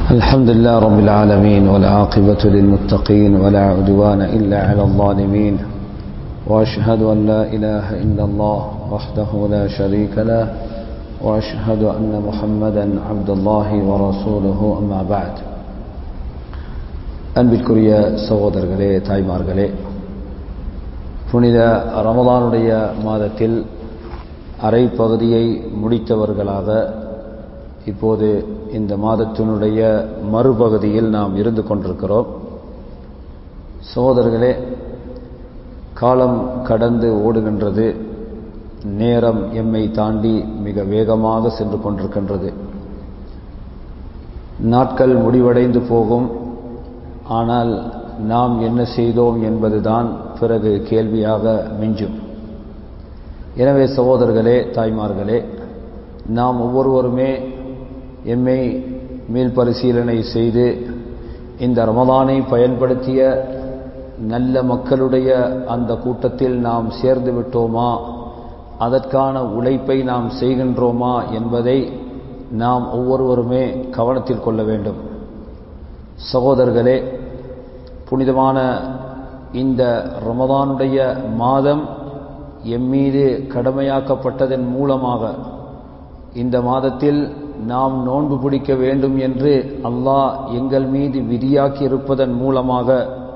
الحمد لله رب العالمين والعاقبة للمتقين ولا عدوان إلا على الظالمين وأشهد أن لا إله إلا الله وحده لا شريك له وأشهد أن محمدا عبد الله ورسوله أما بعد அன்பிற்குரிய சகோதரர்களே தாய்மார்களே புனித ரமதானுடைய மாதத்தில் அரை பகுதியை முடித்தவர்களாக இப்போது இந்த மாதத்தினுடைய மறுபகுதியில் நாம் இருந்து கொண்டிருக்கிறோம் சகோதரர்களே காலம் கடந்து ஓடுகின்றது நேரம் எம்மை தாண்டி மிக வேகமாக சென்று கொண்டிருக்கின்றது நாட்கள் முடிவடைந்து போகும் ஆனால் நாம் என்ன செய்தோம் என்பதுதான் பிறகு கேள்வியாக மிஞ்சும் எனவே சகோதரர்களே தாய்மார்களே நாம் ஒவ்வொருவருமே எம்மை மேல் பரிசீலனை செய்து இந்த ரமதானை பயன்படுத்திய நல்ல மக்களுடைய அந்த கூட்டத்தில் நாம் சேர்ந்து விட்டோமா அதற்கான உழைப்பை நாம் செய்கின்றோமா என்பதை நாம் ஒவ்வொருவருமே கவனத்தில் கொள்ள வேண்டும் சகோதரர்களே புனிதமான இந்த ரமதானுடைய மாதம் எம்மீது கடமையாக்கப்பட்டதன் மூலமாக இந்த மாதத்தில் நாம் நோன்பு பிடிக்க வேண்டும் என்று அல்லாஹ் எங்கள் மீது விதியாக்கி இருப்பதன் மூலமாக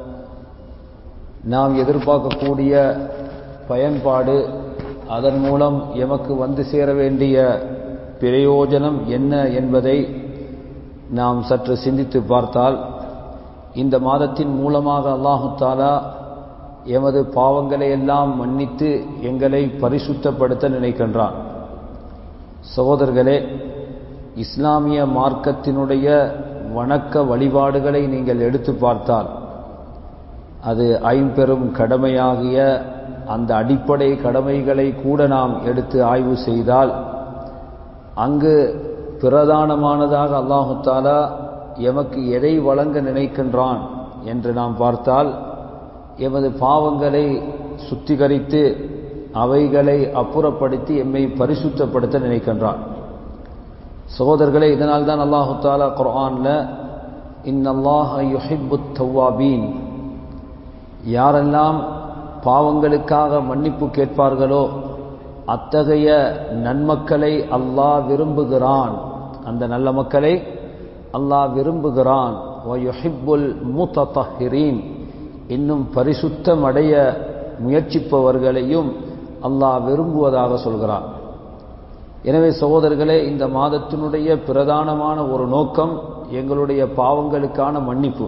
நாம் எதிர்பார்க்கக்கூடிய பயன்பாடு அதன் மூலம் எமக்கு வந்து சேர வேண்டிய பிரயோஜனம் என்ன என்பதை நாம் சற்று சிந்தித்து பார்த்தால் இந்த மாதத்தின் மூலமாக அல்லாஹு தாலா எமது பாவங்களை எல்லாம் மன்னித்து எங்களை பரிசுத்தப்படுத்த நினைக்கின்றான் சகோதரர்களே இஸ்லாமிய மார்க்கத்தினுடைய வணக்க வழிபாடுகளை நீங்கள் எடுத்து பார்த்தால் அது ஐம்பெரும் கடமையாகிய அந்த அடிப்படை கடமைகளை கூட நாம் எடுத்து ஆய்வு செய்தால் அங்கு பிரதானமானதாக அல்லாஹு தாலா எமக்கு எதை வழங்க நினைக்கின்றான் என்று நாம் பார்த்தால் எமது பாவங்களை சுத்திகரித்து அவைகளை அப்புறப்படுத்தி எம்மை பரிசுத்தப்படுத்த நினைக்கின்றான் சகோதரர்களே இதனால் தான் அல்லாஹு தாலா குர்ஆன்ல இன்னல்லாஹ யுஹிப்பு தவ்வாபீன் யாரெல்லாம் பாவங்களுக்காக மன்னிப்பு கேட்பார்களோ அத்தகைய நன்மக்களை அல்லாஹ் விரும்புகிறான் அந்த நல்ல மக்களை அல்லாஹ் விரும்புகிறான் ஒயுஹிப்புல் முத்தஹிரீன் இன்னும் பரிசுத்தம் அடைய முயற்சிப்பவர்களையும் அல்லாஹ் விரும்புவதாக சொல்கிறான் எனவே சகோதரர்களே இந்த மாதத்தினுடைய பிரதானமான ஒரு நோக்கம் எங்களுடைய பாவங்களுக்கான மன்னிப்பு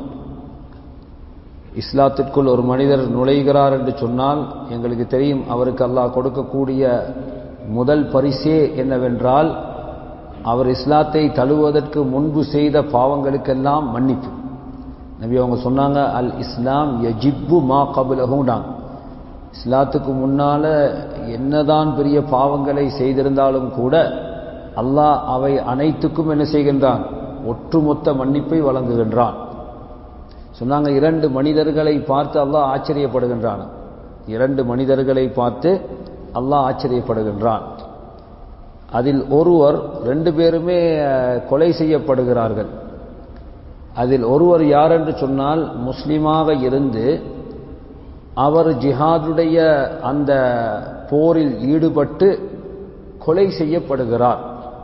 இஸ்லாத்திற்குள் ஒரு மனிதர் நுழைகிறார் என்று சொன்னால் எங்களுக்கு தெரியும் அவருக்கு அல்லாஹ் கொடுக்கக்கூடிய முதல் பரிசே என்னவென்றால் அவர் இஸ்லாத்தை தழுவதற்கு முன்பு செய்த பாவங்களுக்கெல்லாம் மன்னிப்பு நபி அவங்க சொன்னாங்க அல் இஸ்லாம் யஜிப்பு மா கபுலகுண்டாங்க இஸ்லாத்துக்கு முன்னால என்னதான் பெரிய பாவங்களை செய்திருந்தாலும் கூட அல்லாஹ் அவை அனைத்துக்கும் என்ன செய்கின்றான் ஒட்டுமொத்த மன்னிப்பை வழங்குகின்றான் சொன்னாங்க இரண்டு மனிதர்களை பார்த்து அல்லாஹ் ஆச்சரியப்படுகின்றான் இரண்டு மனிதர்களை பார்த்து அல்லாஹ் ஆச்சரியப்படுகின்றான் அதில் ஒருவர் ரெண்டு பேருமே கொலை செய்யப்படுகிறார்கள் அதில் ஒருவர் யார் என்று சொன்னால் முஸ்லீமாக இருந்து அவர் ஜிஹாதுடைய அந்த போரில் ஈடுபட்டு கொலை செய்யப்படுகிறார்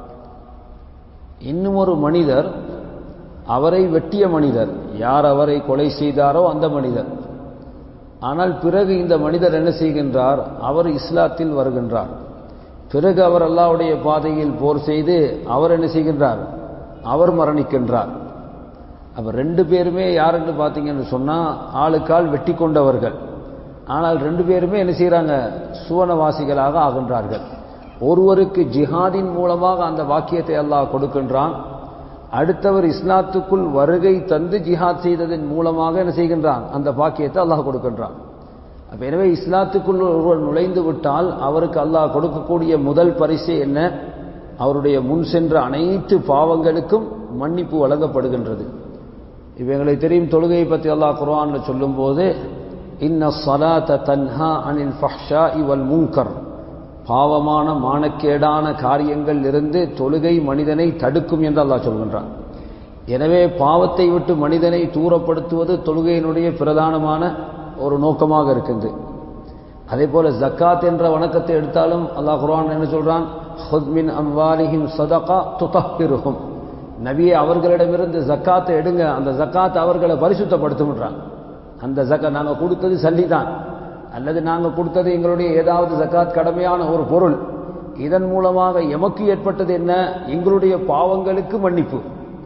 இன்னும் ஒரு மனிதர் அவரை வெட்டிய மனிதர் யார் அவரை கொலை செய்தாரோ அந்த மனிதர் ஆனால் பிறகு இந்த மனிதர் என்ன செய்கின்றார் அவர் இஸ்லாத்தில் வருகின்றார் பிறகு அவர் அல்லாவுடைய பாதையில் போர் செய்து அவர் என்ன செய்கின்றார் அவர் மரணிக்கின்றார் அப்ப ரெண்டு பேருமே யாருன்னு பார்த்தீங்கன்னு சொன்னால் ஆளுக்கால் வெட்டி கொண்டவர்கள் ஆனால் ரெண்டு பேருமே என்ன செய்கிறாங்க சுவனவாசிகளாக ஆகின்றார்கள் ஒருவருக்கு ஜிஹாதின் மூலமாக அந்த வாக்கியத்தை அல்லாஹ் கொடுக்கின்றான் அடுத்தவர் இஸ்லாத்துக்குள் வருகை தந்து ஜிஹாத் செய்ததன் மூலமாக என்ன செய்கின்றான் அந்த பாக்கியத்தை அல்லாஹ் கொடுக்கின்றான் அப்ப எனவே இஸ்லாத்துக்குள் ஒருவர் நுழைந்து விட்டால் அவருக்கு அல்லாஹ் கொடுக்கக்கூடிய முதல் பரிசு என்ன அவருடைய முன் சென்ற அனைத்து பாவங்களுக்கும் மன்னிப்பு வழங்கப்படுகின்றது இவங்களை தெரியும் தொழுகையை பற்றி அல்லாஹ் குர்ஆன்ல சொல்லும் போது இன்ன சலாத்த தன்ஹா அனில் ஃபஹ்ஷா இவல் முன்கர் பாவமான மானக்கேடான காரியங்கள் இருந்து தொழுகை மனிதனை தடுக்கும் என்று அல்லாஹ் சொல்கின்றான் எனவே பாவத்தை விட்டு மனிதனை தூரப்படுத்துவது தொழுகையினுடைய பிரதானமான ஒரு நோக்கமாக இருக்கின்றது அதே போல ஜக்காத் என்ற வணக்கத்தை எடுத்தாலும் அல்லாஹ் குர்ஆன் என்ன சொல்றான் ஹுத்மின் அம்வாலிஹிம் சதகா துதஹிருஹும் நபியே அவர்களிடமிருந்து ஜக்காத்தை எடுங்க அந்த ஜக்காத் அவர்களை பரிசுத்தப்படுத்தும்ன்றான் அந்த ஜக்கா நாங்கள் கொடுத்தது சல்லி தான் அல்லது நாங்கள் கொடுத்தது எங்களுடைய ஏதாவது ஜக்காத் கடமையான ஒரு பொருள் இதன் மூலமாக எமக்கு ஏற்பட்டது என்ன எங்களுடைய பாவங்களுக்கு மன்னிப்பு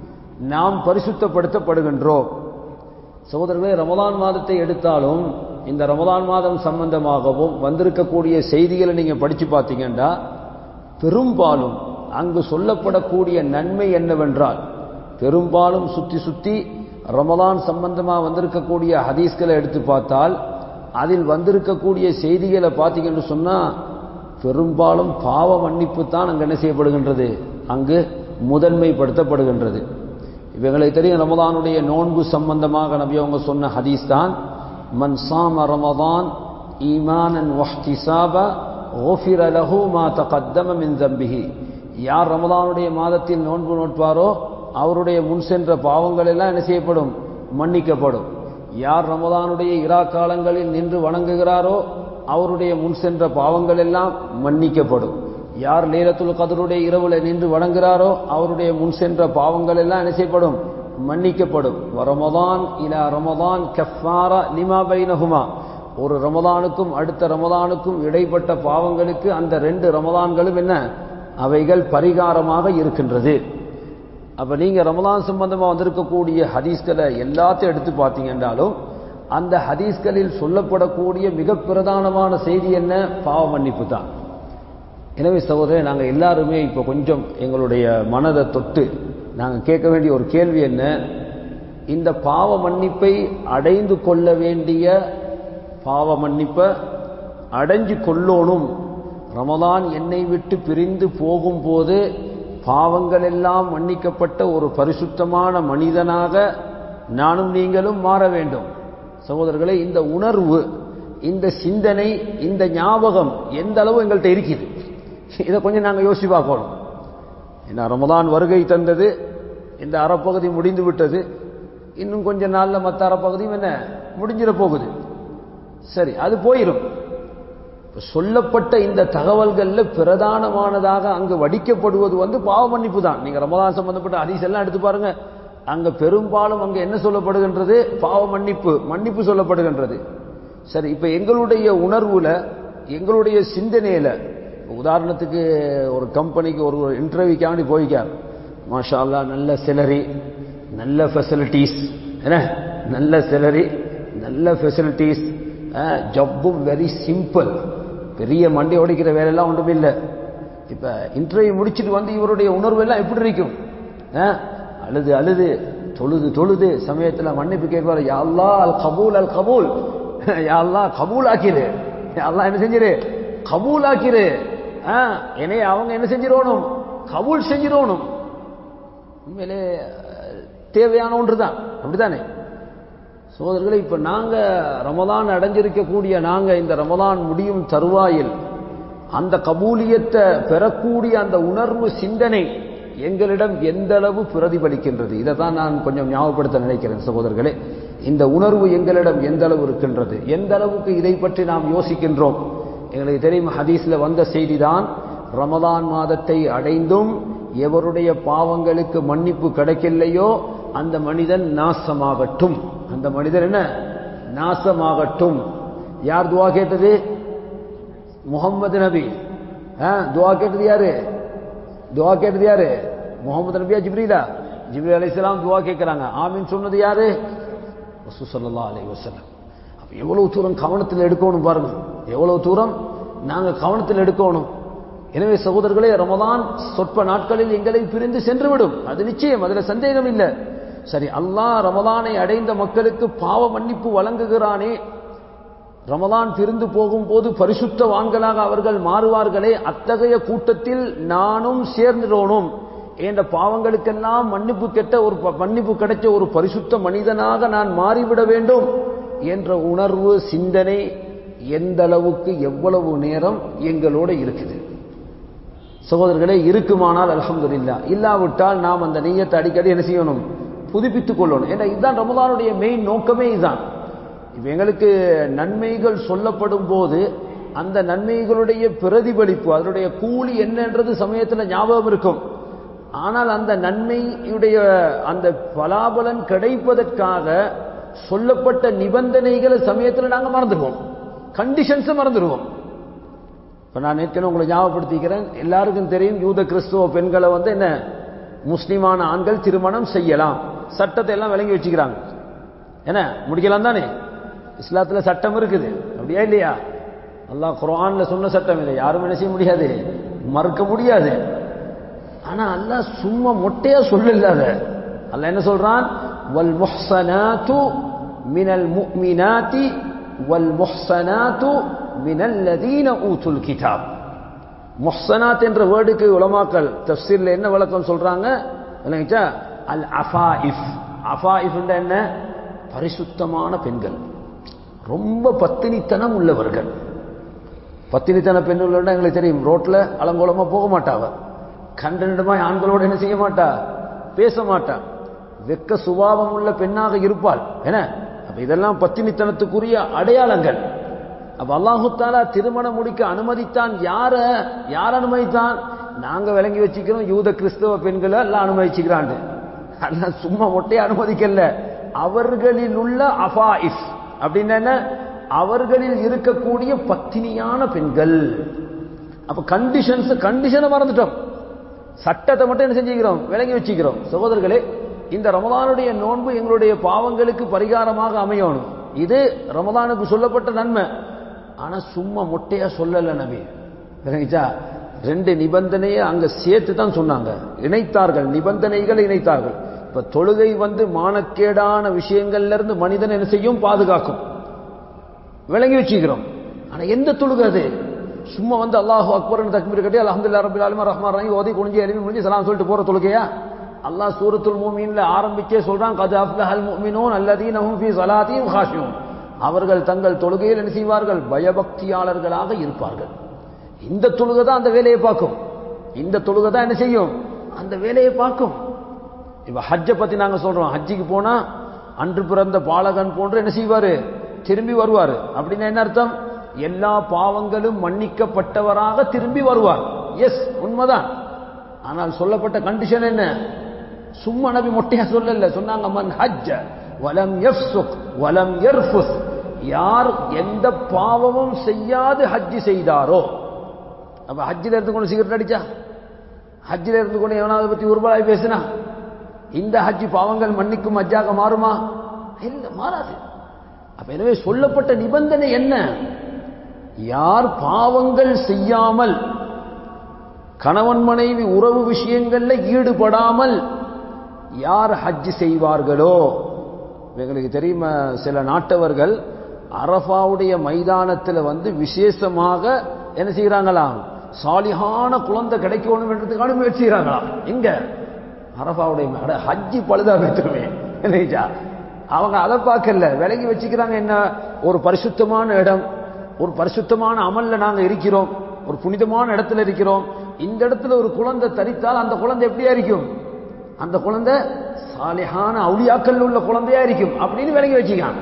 நாம் பரிசுத்தப்படுத்தப்படுகின்றோம் சகோதரர்களே ரமலான் மாதத்தை எடுத்தாலும் இந்த ரமலான் மாதம் சம்பந்தமாகவும் வந்திருக்கக்கூடிய செய்திகளை நீங்கள் படித்து பார்த்தீங்கன்னா பெரும்பாலும் அங்கு சொல்லப்படக்கூடிய நன்மை என்னவென்றால் பெரும்பாலும் சுத்தி சுத்தி ரமலான் சம்பந்தமாக வந்திருக்கக்கூடிய ஹதீஸ்களை எடுத்து பார்த்தால் அதில் வந்திருக்கக்கூடிய செய்திகளை பார்த்தீங்கன்னு சொன்னால் பெரும்பாலும் பாவ மன்னிப்பு தான் அங்கு என்ன செய்யப்படுகின்றது அங்கு முதன்மைப்படுத்தப்படுகின்றது இவங்களுக்கு தெரியும் ரமதானுடைய நோன்பு சம்பந்தமாக நபி அவங்க சொன்ன ஹதீஸ் தான் மன் சாம ரமதான் ஈமானன் வஹ்திசாப ஓஃபிர லஹு மா தகத்தம மின் தம்பிஹி யார் ரமதானுடைய மாதத்தில் நோன்பு நோட்பாரோ அவருடைய முன் சென்ற பாவங்கள் எல்லாம் என்ன செய்யப்படும் மன்னிக்கப்படும் யார் ரமதானுடைய இரா காலங்களில் நின்று வணங்குகிறாரோ அவருடைய முன் சென்ற பாவங்கள் எல்லாம் மன்னிக்கப்படும் யார் லேலத்துல் கதருடைய இரவுல நின்று வணங்குகிறாரோ அவருடைய முன் சென்ற பாவங்கள் எல்லாம் என்ன செய்யப்படும் மன்னிக்கப்படும் ரமதான் இலா ரமதான் கஃபாரா லிமா பைனஹுமா ஒரு ரமதானுக்கும் அடுத்த ரமதானுக்கும் இடைப்பட்ட பாவங்களுக்கு அந்த ரெண்டு ரமதான்களும் என்ன அவைகள் பரிகாரமாக இருக்கின்றது அப்ப நீங்க ரமதான் சம்பந்தமா வந்திருக்கக்கூடிய ஹதீஸ்களை எல்லாத்தையும் எடுத்து பார்த்தீங்கன்றாலும் அந்த ஹதீஸ்களில் சொல்லப்படக்கூடிய மிக பிரதானமான செய்தி என்ன பாவ மன்னிப்பு தான் எனவே சகோதரர் நாங்கள் எல்லாருமே இப்போ கொஞ்சம் எங்களுடைய மனதை தொட்டு நாங்கள் கேட்க வேண்டிய ஒரு கேள்வி என்ன இந்த பாவ மன்னிப்பை அடைந்து கொள்ள வேண்டிய பாவ மன்னிப்பை அடைஞ்சு கொள்ளோனும் ரமதான் என்னை விட்டு பிரிந்து போகும்போது பாவங்கள் எல்லாம் மன்னிக்கப்பட்ட ஒரு பரிசுத்தமான மனிதனாக நானும் நீங்களும் மாற வேண்டும் சகோதரர்களே இந்த உணர்வு இந்த சிந்தனை இந்த ஞாபகம் எந்த அளவு எங்கள்கிட்ட இருக்குது இதை கொஞ்சம் நாங்கள் யோசிச்சு பார்க்கணும் ஏன்னா ரமதான் வருகை தந்தது இந்த அறப்பகுதி முடிந்து விட்டது இன்னும் கொஞ்ச நாளில் மற்ற அறப்பகுதியும் என்ன முடிஞ்சிட போகுது சரி அது போயிடும் சொல்லப்பட்ட இந்த தகவல்களில் பிரதானமானதாக அங்கு வடிக்கப்படுவது வந்து பாவ மன்னிப்பு தான் நீங்க ரமதான் சம்பந்தப்பட்ட ஹதீஸ் எல்லாம் எடுத்து பாருங்க அங்க பெரும்பாலும் அங்க என்ன சொல்லப்படுகின்றது பாவ மன்னிப்பு மன்னிப்பு சொல்லப்படுகின்றது சரி இப்ப எங்களுடைய உணர்வுல எங்களுடைய சிந்தனையில உதாரணத்துக்கு ஒரு கம்பெனிக்கு ஒரு இன்டர்வியூக்காண்டி போய்க்கார் மாஷா அல்லா நல்ல சிலரி நல்ல ஃபெசிலிட்டிஸ் என்ன நல்ல சிலரி நல்ல ஃபெசிலிட்டிஸ் ஜப்பும் வெரி சிம்பிள் பெரிய மண்டி உடைக்கிற வேலையெல்லாம் ஒன்றும் இல்லை இப்போ இன்டர்வியூ முடிச்சுட்டு வந்து இவருடைய உணர்வு எல்லாம் எப்படி இருக்கும் அழுது அழுது தொழுது தொழுது சமயத்தில் மன்னிப்பு கேட்பார் யாழ்லா அல் கபூல் அல் கபூல் யாழ்லா கபூல் ஆக்கிரு யாழ்லா என்ன செஞ்சிரு கபூல் ஆக்கிரு என்னைய அவங்க என்ன செஞ்சிடணும் கபூல் செஞ்சிடணும் உண்மையிலே தேவையான ஒன்று தான் அப்படித்தானே சோதர்களே இப்ப நாங்க ரமதான் அடைஞ்சிருக்கக்கூடிய நாங்க இந்த ரமதான் முடியும் தருவாயில் அந்த கபூலியத்தை பெறக்கூடிய அந்த உணர்வு சிந்தனை எங்களிடம் எந்த அளவு பிரதிபலிக்கின்றது இதை தான் நான் கொஞ்சம் ஞாபகப்படுத்த நினைக்கிறேன் சகோதரர்களே இந்த உணர்வு எங்களிடம் எந்த அளவு இருக்கின்றது எந்த அளவுக்கு இதை பற்றி நாம் யோசிக்கின்றோம் எங்களுக்கு தெரியும் ஹதீஸ்ல வந்த செய்திதான் ரமதான் மாதத்தை அடைந்தும் எவருடைய பாவங்களுக்கு மன்னிப்பு கிடைக்கலையோ அந்த மனிதன் நாசமாகட்டும் அந்த மனிதன் என்ன நாசமாகட்டும் யார் துவா கேட்டது முகம்மது நபி துவா கேட்டது யாரு துவா கேட்டது யாரு முகமது நபியா ஜிப்ரீலா ஜிப்ரி அலி இஸ்லாம் துவா கேட்கிறாங்க ஆமின் சொன்னது யாரு சொல்லா அலி வசலம் அப்ப எவ்வளவு தூரம் கவனத்தில் எடுக்கணும் பாருங்க எவ்வளவு தூரம் நாங்க கவனத்தில் எடுக்கணும் எனவே சகோதரர்களே ரமதான் சொற்ப நாட்களில் எங்களை பிரிந்து சென்றுவிடும் அது நிச்சயம் அதுல சந்தேகம் இல்லை சரி அல்லாஹ் ரமதானை அடைந்த மக்களுக்கு பாவ மன்னிப்பு வழங்குகிறானே ரமதான் பிரிந்து போகும்போது பரிசுத்தவான்களாக அவர்கள் மாறுவார்களே அத்தகைய கூட்டத்தில் நானும் சேர்ந்துடணும் என்ற பாவங்களுக்கெல்லாம் மன்னிப்பு கெட்ட ஒரு மன்னிப்பு கிடைச்ச ஒரு பரிசுத்த மனிதனாக நான் மாறிவிட வேண்டும் என்ற உணர்வு சிந்தனை எந்த அளவுக்கு எவ்வளவு நேரம் எங்களோட இருக்குது சகோதரர்களே இருக்குமானால் அலமதுல்லா இல்லாவிட்டால் நாம் அந்த நெய்யத்தை அடிக்கடி என்ன செய்யணும் புதுப்பித்துக் கொள்ளணும் ஏன்னா இதுதான் ரமதானுடைய மெயின் நோக்கமே இதுதான் இப்ப எங்களுக்கு நன்மைகள் சொல்லப்படும் போது அந்த நன்மைகளுடைய பிரதிபலிப்பு அதனுடைய கூலி என்னன்றது சமயத்தில் ஞாபகம் இருக்கும் ஆனால் அந்த நன்மையுடைய அந்த பலாபலன் கிடைப்பதற்காக சொல்லப்பட்ட நிபந்தனைகளை சமயத்தில் நாங்கள் மறந்துடுவோம் கண்டிஷன்ஸை மறந்துடுவோம் இப்போ நான் ஏற்கனவே உங்களை ஞாபகப்படுத்திக்கிறேன் எல்லாருக்கும் தெரியும் யூத கிறிஸ்துவ பெண்களை வந்து என்ன முஸ்லிமான ஆண்கள் திருமணம் செய்யலாம் சட்டத்தை எல்லாம் விளங்கி வச்சுக்கிறாங்க என்ன முடிக்கலாம் தானே இஸ்லாத்தில் சட்டம் இருக்குது அப்படியா இல்லையா அல்லாஹ் குரான்ல சொன்ன சட்டம் இல்லை யாரும் என்ன செய்ய முடியாது மறுக்க முடியாது ஆனா அல்லாஹ் சும்மா மொட்டையா சொல்லல அத அல்லாஹ் என்ன சொல்றான் வல் முஹ்சனாத்து மினல் முஃமினாத்தி வல் முஹ்சனாத்து மினல் லதீன ஊத்துல் கிதாப் முஹ்சனாத் என்ற வேர்டுக்கு உலமாக்கல் தஃசீர்ல என்ன விளக்கம் சொல்றாங்க விளங்கிச்சா அல் அஃபாயிஃப் அஃபாயிஃப் என்ன பரிசுத்தமான பெண்கள் ரொம்ப பத்தினித்தனம் உள்ளவர்கள் பத்தினித்தன பெண்கள் எங்களுக்கு தெரியும் ரோட்ல அலங்கோலமா போக மாட்டாவ கண்டனிடமாய் ஆண்களோடு என்ன செய்ய மாட்டா பேச மாட்டா வெக்க சுபாவம் உள்ள பெண்ணாக இருப்பாள் என்ன அப்ப இதெல்லாம் பத்தினித்தனத்துக்குரிய அடையாளங்கள் அப்ப அல்லாஹு தாலா திருமணம் முடிக்க அனுமதித்தான் யார யார் அனுமதித்தான் நாங்க விளங்கி வச்சுக்கிறோம் யூத கிறிஸ்தவ பெண்களை எல்லாம் அனுமதிச்சுக்கிறான் அல்ல சும்மா ஒட்டே அனுமதிக்கல அவர்களில் உள்ள அஃபாயிஃப் அப்படின்னு என்ன அவர்களில் இருக்கக்கூடிய பத்தினியான பெண்கள் அப்ப கண்டிஷன்ஸ் கண்டிஷனை மறந்துட்டோம் சட்டத்தை மட்டும் என்ன செஞ்சுக்கிறோம் விளங்கி வச்சுக்கிறோம் சகோதரர்களே இந்த ரமதானுடைய நோன்பு எங்களுடைய பாவங்களுக்கு பரிகாரமாக அமையணும் இது ரமதானுக்கு சொல்லப்பட்ட நன்மை ஆனா சும்மா மொட்டையா சொல்லல நபி விளங்கிச்சா ரெண்டு நிபந்தனையை அங்க சேர்த்து தான் சொன்னாங்க இணைத்தார்கள் நிபந்தனைகளை இணைத்தார்கள் இப்ப தொழுகை வந்து மானக்கேடான விஷயங்கள்ல இருந்து மனிதன் என்ன செய்யும் பாதுகாக்கும் விளங்கி வச்சுக்கிறோம் ஆனா எந்த தொழுகை அது சும்மா வந்து அல்லாஹ் அக்பர் தக்பீர் கட்டி அலமதுல்லா ரபி அலிமா ரஹ்மான் ரஹீம் ஓதி குனிஞ்சி எலுமி முடிஞ்சு சலாம் சொல்லிட்டு போற தொழுகையா அல்லாஹ் சூரத்துல் மூமீன்ல ஆரம்பிச்சே சொல்றான் கது அஃப்லஹல் முஃமினூன் அல்லதீனஹும் ஃபீ ஸலாத்திஹிம் காஷியூன் அவர்கள் தங்கள் தொழுகையில் என்ன செய்வார்கள் பயபக்தியாளர்களாக இருப்பார்கள் இந்த தொழுகை தான் அந்த வேலையை பார்க்கும் இந்த தொழுகை தான் என்ன செய்யும் அந்த வேலையை பார்க்கும் இப்ப ஹஜ்ஜை பத்தி நாங்க சொல்றோம் ஹஜ்ஜிக்கு போனா அன்று பிறந்த பாலகன் போன்று என்ன செய்வாரு திரும்பி வருவார் அப்படின்னா என்ன அர்த்தம் எல்லா பாவங்களும் மன்னிக்கப்பட்டவராக திரும்பி வருவார் எஸ் உண்மைதான் ஆனால் சொல்லப்பட்ட கண்டிஷன் என்ன சும்மா நபி மொட்டையா சொல்லல சொன்னாங்க மன் ஹஜ்ஜ வலம் யஃப்சுக் வலம் யர்ஃபுஸ் யார் எந்த பாவமும் செய்யாது ஹஜ்ஜி செய்தாரோ அப்ப ஹஜ்ஜில் இருந்து கொண்டு சிகரெட் அடிச்சா ஹஜ்ஜில் இருந்து கொண்டு எவனாவது பத்தி உருவாய் பேசினா இந்த ஹஜ்ஜி பாவங்கள் மன்னிக்கும் ஹஜ்ஜாக மாறுமா இல்ல மாறாது அப்ப எனவே சொல்லப்பட்ட நிபந்தனை என்ன யார் பாவங்கள் செய்யாமல் கணவன் மனைவி உறவு விஷயங்கள்ல ஈடுபடாமல் யார் ஹஜ் செய்வார்களோ எங்களுக்கு தெரியுமா சில நாட்டவர்கள் அரபாவுடைய மைதானத்தில் வந்து விசேஷமாக என்ன செய்கிறாங்களாம் சாலிகான குழந்தை கிடைக்கணும் என்றதுக்கான முயற்சி செய்கிறாங்களாம் எங்க அரபாவுடைய ஹஜ்ஜி பழுதா வைத்துருமே இல்லையா அவங்க அதை பார்க்கல விலகி வச்சுக்கிறாங்க என்ன ஒரு பரிசுத்தமான இடம் ஒரு பரிசுத்தமான அமல்ல நாங்க இருக்கிறோம் ஒரு புனிதமான இடத்துல இருக்கிறோம் இந்த இடத்துல ஒரு குழந்தை தரித்தால் அந்த குழந்தை எப்படியா இருக்கும் அந்த குழந்தை சாலிஹான அவுளியாக்கள் உள்ள குழந்தையா இருக்கும் அப்படின்னு விலகி வச்சுக்கான்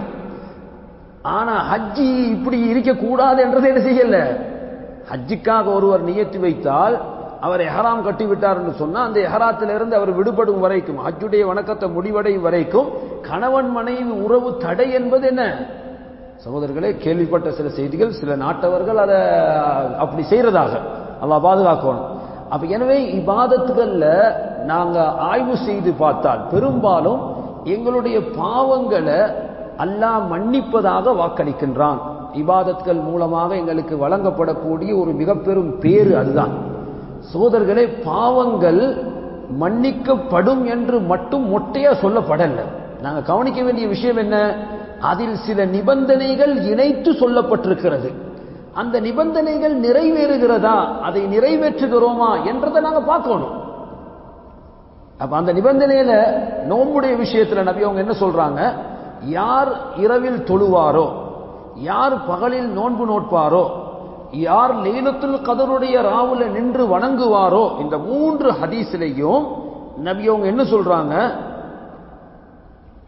ஆனா ஹஜ்ஜி இப்படி இருக்க கூடாது என்றதை என்ன செய்யல ஹஜ்ஜிக்காக ஒருவர் நியத்து வைத்தால் அவர் எஹராம் கட்டி விட்டார் என்று சொன்னா அந்த எஹராத்திலிருந்து அவர் விடுபடும் வரைக்கும் ஹஜ்ஜுடைய வணக்கத்தை முடிவடையும் வரைக்கும் கணவன் மனைவி உறவு தடை என்பது என்ன சகோதரர்களே கேள்விப்பட்ட சில செய்திகள் சில நாட்டவர்கள் அதை அப்படி செய்யறதாக அல்லாஹ் பாதுகாக்கணும் அப்ப எனவே இபாதத்துகள்ல நாங்க ஆய்வு செய்து பார்த்தால் பெரும்பாலும் எங்களுடைய பாவங்களை அல்லாஹ் மன்னிப்பதாக வாக்களிக்கின்றான் இபாதத்கள் மூலமாக எங்களுக்கு வழங்கப்படக்கூடிய ஒரு மிக பெரும் பேரு அதுதான் சோதர்களே பாவங்கள் மன்னிக்கப்படும் என்று மட்டும் மொட்டையா சொல்லப்படல நாங்க கவனிக்க வேண்டிய விஷயம் என்ன அதில் சில நிபந்தனைகள் இணைத்து சொல்லப்பட்டிருக்கிறது அந்த நிபந்தனைகள் நிறைவேறுகிறதா அதை நிறைவேற்றுகிறோமா என்றதை நாங்க பார்க்கணும் அப்ப அந்த நிபந்தனையில நோம்புடைய விஷயத்துல நபி அவங்க என்ன சொல்றாங்க யார் இரவில் தொழுவாரோ யார் பகலில் நோன்பு நோட்பாரோ யார் லைலத்துல் கதருடைய ராவுல நின்று வணங்குவாரோ இந்த மூன்று ஹதீஸிலையும் நபி அவங்க என்ன சொல்றாங்க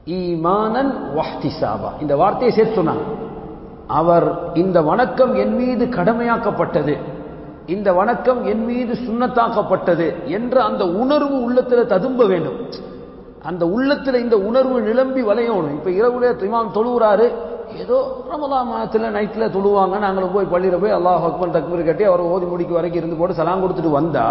ஈமானன் வஹ்திசாபா இந்த வார்த்தையை சேர்த்து சொன்னாங்க அவர் இந்த வணக்கம் என் மீது கடமையாக்கப்பட்டது இந்த வணக்கம் என் மீது சுண்ணத்தாக்கப்பட்டது என்ற அந்த உணர்வு உள்ளத்தில் ததும்ப வேண்டும் அந்த உள்ளத்தில் இந்த உணர்வு நிலம்பி வளையணும் இப்ப இரவுல இமாம் தொழுகிறாரு ஏதோ ரமதா மாதத்தில் நைட்டில் தொழுவாங்க நாங்களும் போய் பள்ளியில் போய் அல்லாஹ் அக்பர் தக்பீர் கட்டி அவர் ஓதி முடிக்க வரைக்கும் இருந்து போட்டு சலாம் கொடுத்துட்டு வந்தா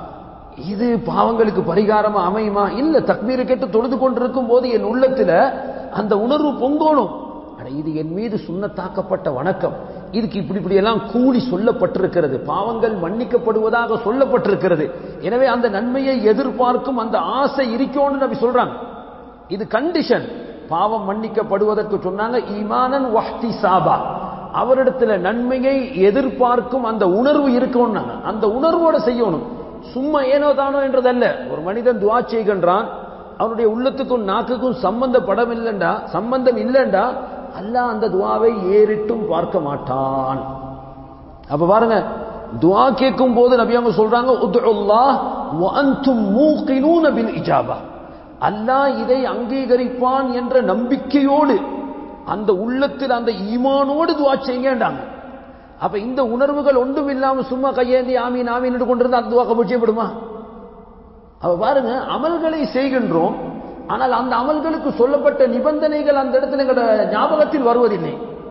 இது பாவங்களுக்கு பரிகாரமா அமையுமா இல்ல தக்பீரை கேட்டு தொழுது கொண்டிருக்கும் போது என் உள்ளத்துல அந்த உணர்வு பொங்கணும் அட இது என் மீது சுண்ணத்தாக்கப்பட்ட வணக்கம் இதுக்கு இப்படி இப்படி எல்லாம் கூலி சொல்லப்பட்டிருக்கிறது பாவங்கள் மன்னிக்கப்படுவதாக சொல்லப்பட்டிருக்கிறது எனவே அந்த நன்மையை எதிர்பார்க்கும் அந்த ஆசை இருக்கோன்னு நபி சொல்றாங்க இது கண்டிஷன் பாவம் மன்னிக்கப்படுவதற்கு சொன்னாங்க ஈமானன் வஹ்தி சாபா அவரிடத்துல நன்மையை எதிர்பார்க்கும் அந்த உணர்வு இருக்கணும் அந்த உணர்வோட செய்யணும் சும்மா ஏனோ தானோ என்றதல்ல ஒரு மனிதன் துவா செய்கின்றான் அவனுடைய உள்ளத்துக்கும் நாக்குக்கும் சம்பந்தப்படம் இல்லைண்டா சம்பந்தம் இல்லைண்டா அல்லாஹ் அந்த துவாவை ஏறிட்டும் பார்க்க மாட்டான் அப்ப பாருங்க துவா கேட்கும் போது நபி அவங்க சொல்றாங்க உதுல்லாஹ் வ அன்தும் மூகினூன பில் இஜாபா அல்லாஹ் இதை அங்கீகரிப்பான் என்ற நம்பிக்கையோடு அந்த உள்ளத்தில் அந்த ஈமானோடு துவா செய்யுங்கன்றாங்க அப்ப இந்த உணர்வுகள் ஒன்றும் இல்லாம சும்மா கையேந்தி ஆமீன் ஆமீன் கொண்டிருந்தா அந்த துவா கபூல் செய்யப்படுமா அப்ப பாருங்க அமல்களை செய்கின்றோம் ஆனால் அந்த அமல்களுக்கு சொல்லப்பட்ட நிபந்தனைகள் அந்த இடத்துல எங்களோட ஞாபகத்தில் வருவதில்லை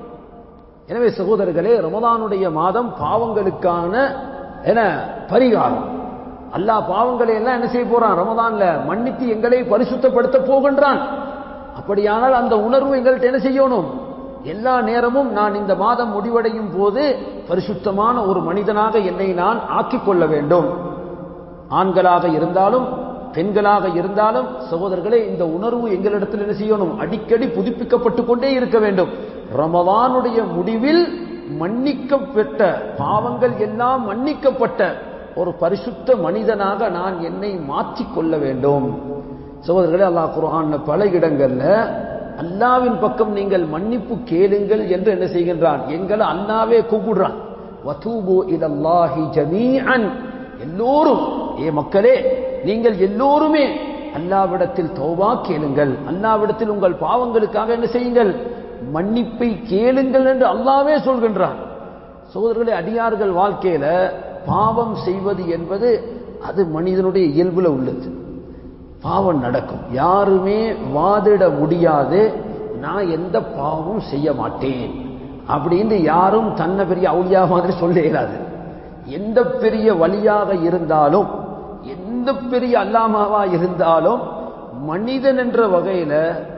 எனவே சகோதரர்களே ரமதானுடைய மாதம் பாவங்களுக்கான என பரிகாரம் அல்லாஹ் பாவங்களை எல்லாம் என்ன செய்ய போறான் ரமதான்ல மன்னித்து எங்களை பரிசுத்தப்படுத்த போகின்றான் அப்படியானால் அந்த உணர்வு எங்கள்கிட்ட என்ன செய்யணும் எல்லா நேரமும் நான் இந்த மாதம் முடிவடையும் போது பரிசுத்தமான ஒரு மனிதனாக என்னை நான் ஆக்கிக் கொள்ள வேண்டும் ஆண்களாக இருந்தாலும் பெண்களாக இருந்தாலும் சகோதரர்களே இந்த உணர்வு எங்களிடத்தில் என்ன செய்யணும் அடிக்கடி புதுப்பிக்கப்பட்டு கொண்டே இருக்க வேண்டும் ரமதானுடைய முடிவில் மன்னிக்கப்பட்ட பாவங்கள் எல்லாம் மன்னிக்கப்பட்ட ஒரு பரிசுத்த மனிதனாக நான் என்னை மாற்றிக்கொள்ள வேண்டும் சகோதரர்களே அல்லாஹ் குர்ஆன்ல பல இடங்கள்ல அல்லாவின் பக்கம் நீங்கள் மன்னிப்பு கேளுங்கள் என்று என்ன செய்கின்றான் எங்களை அல்லாவே கூப்பிடுறான் வதூபு இலல்லாஹி ஜமீஅன் எல்லோரும் ஏ மக்களே நீங்கள் எல்லோருமே அல்லாவிடத்தில் தௌபா கேளுங்கள் அல்லாவிடத்தில் உங்கள் பாவங்களுக்காக என்ன செய்யுங்கள் மன்னிப்பை கேளுங்கள் என்று அல்லாவே சொல்கின்றான் சகோதரர்களே அடியார்கள் வாழ்க்கையில பாவம் செய்வது என்பது அது மனிதனுடைய இயல்புல உள்ளது பாவம் நடக்கும் யாருமே வாதிட முடியாது நான் எந்த பாவமும் செய்ய மாட்டேன் அப்படின்னு யாரும் தன்னை பெரிய அவுளியா மாதிரி சொல்ல இயலாது எந்த பெரிய வழியாக இருந்தாலும் எந்த பெரிய அல்லாமாவா இருந்தாலும் மனிதன் என்ற வகையில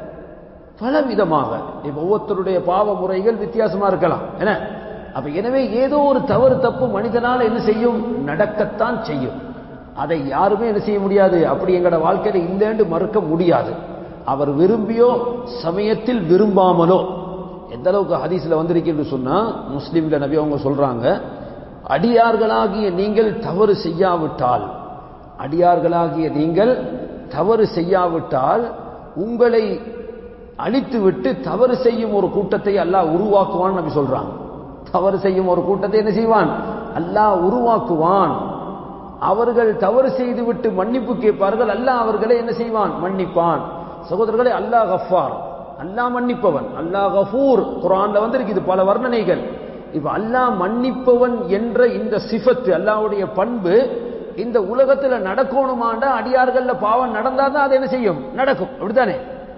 பல விதமாக இப்ப ஒவ்வொருத்தருடைய பாவ முறைகள் வித்தியாசமா இருக்கலாம் என்ன அப்ப எனவே ஏதோ ஒரு தவறு தப்பு மனிதனால என்ன செய்யும் நடக்கத்தான் செய்யும் அதை யாருமே என்ன செய்ய முடியாது அப்படி எங்கட வாழ்க்கையில இல்லைன்னு மறுக்க முடியாது அவர் விரும்பியோ சமயத்தில் விரும்பாமலோ எந்த அளவுக்கு ஹதீஸ்ல வந்திருக்குன்னு சொன்னா முஸ்லீம்ல நபி அவங்க சொல்றாங்க அடியார்களாகிய நீங்கள் தவறு செய்யாவிட்டால் அடியார்களாகிய நீங்கள் தவறு செய்யாவிட்டால் உங்களை அழித்துவிட்டு தவறு செய்யும் ஒரு கூட்டத்தை அல்லாஹ் உருவாக்குவான் நபி சொல்றாங்க தவறு செய்யும் ஒரு கூட்டத்தை என்ன செய்வான் அல்லாஹ் உருவாக்குவான் அவர்கள் தவறு செய்துவிட்டு மன்னிப்பு கேட்பார்கள் அல்லாஹ் அவர்களை என்ன செய்வான் மன்னிப்பான் சகோதரர்களே அல்லாஹ் கஃபார் அல்லாஹ் மன்னிப்பவன் அல்லாஹ் கஃபூர் குரான்ல வந்திருக்கு இது பல வர்ணனைகள் இப்ப அல்லாஹ் மன்னிப்பவன் என்ற இந்த சிஃபத்து அல்லாஹ்வுடைய பண்பு இந்த உலகத்துல நடக்கணுமாண்டா அடியார்கள்ல பாவம் நடந்தாதான் அது என்ன செய்யும் நடக்கும் அப்படித்தானே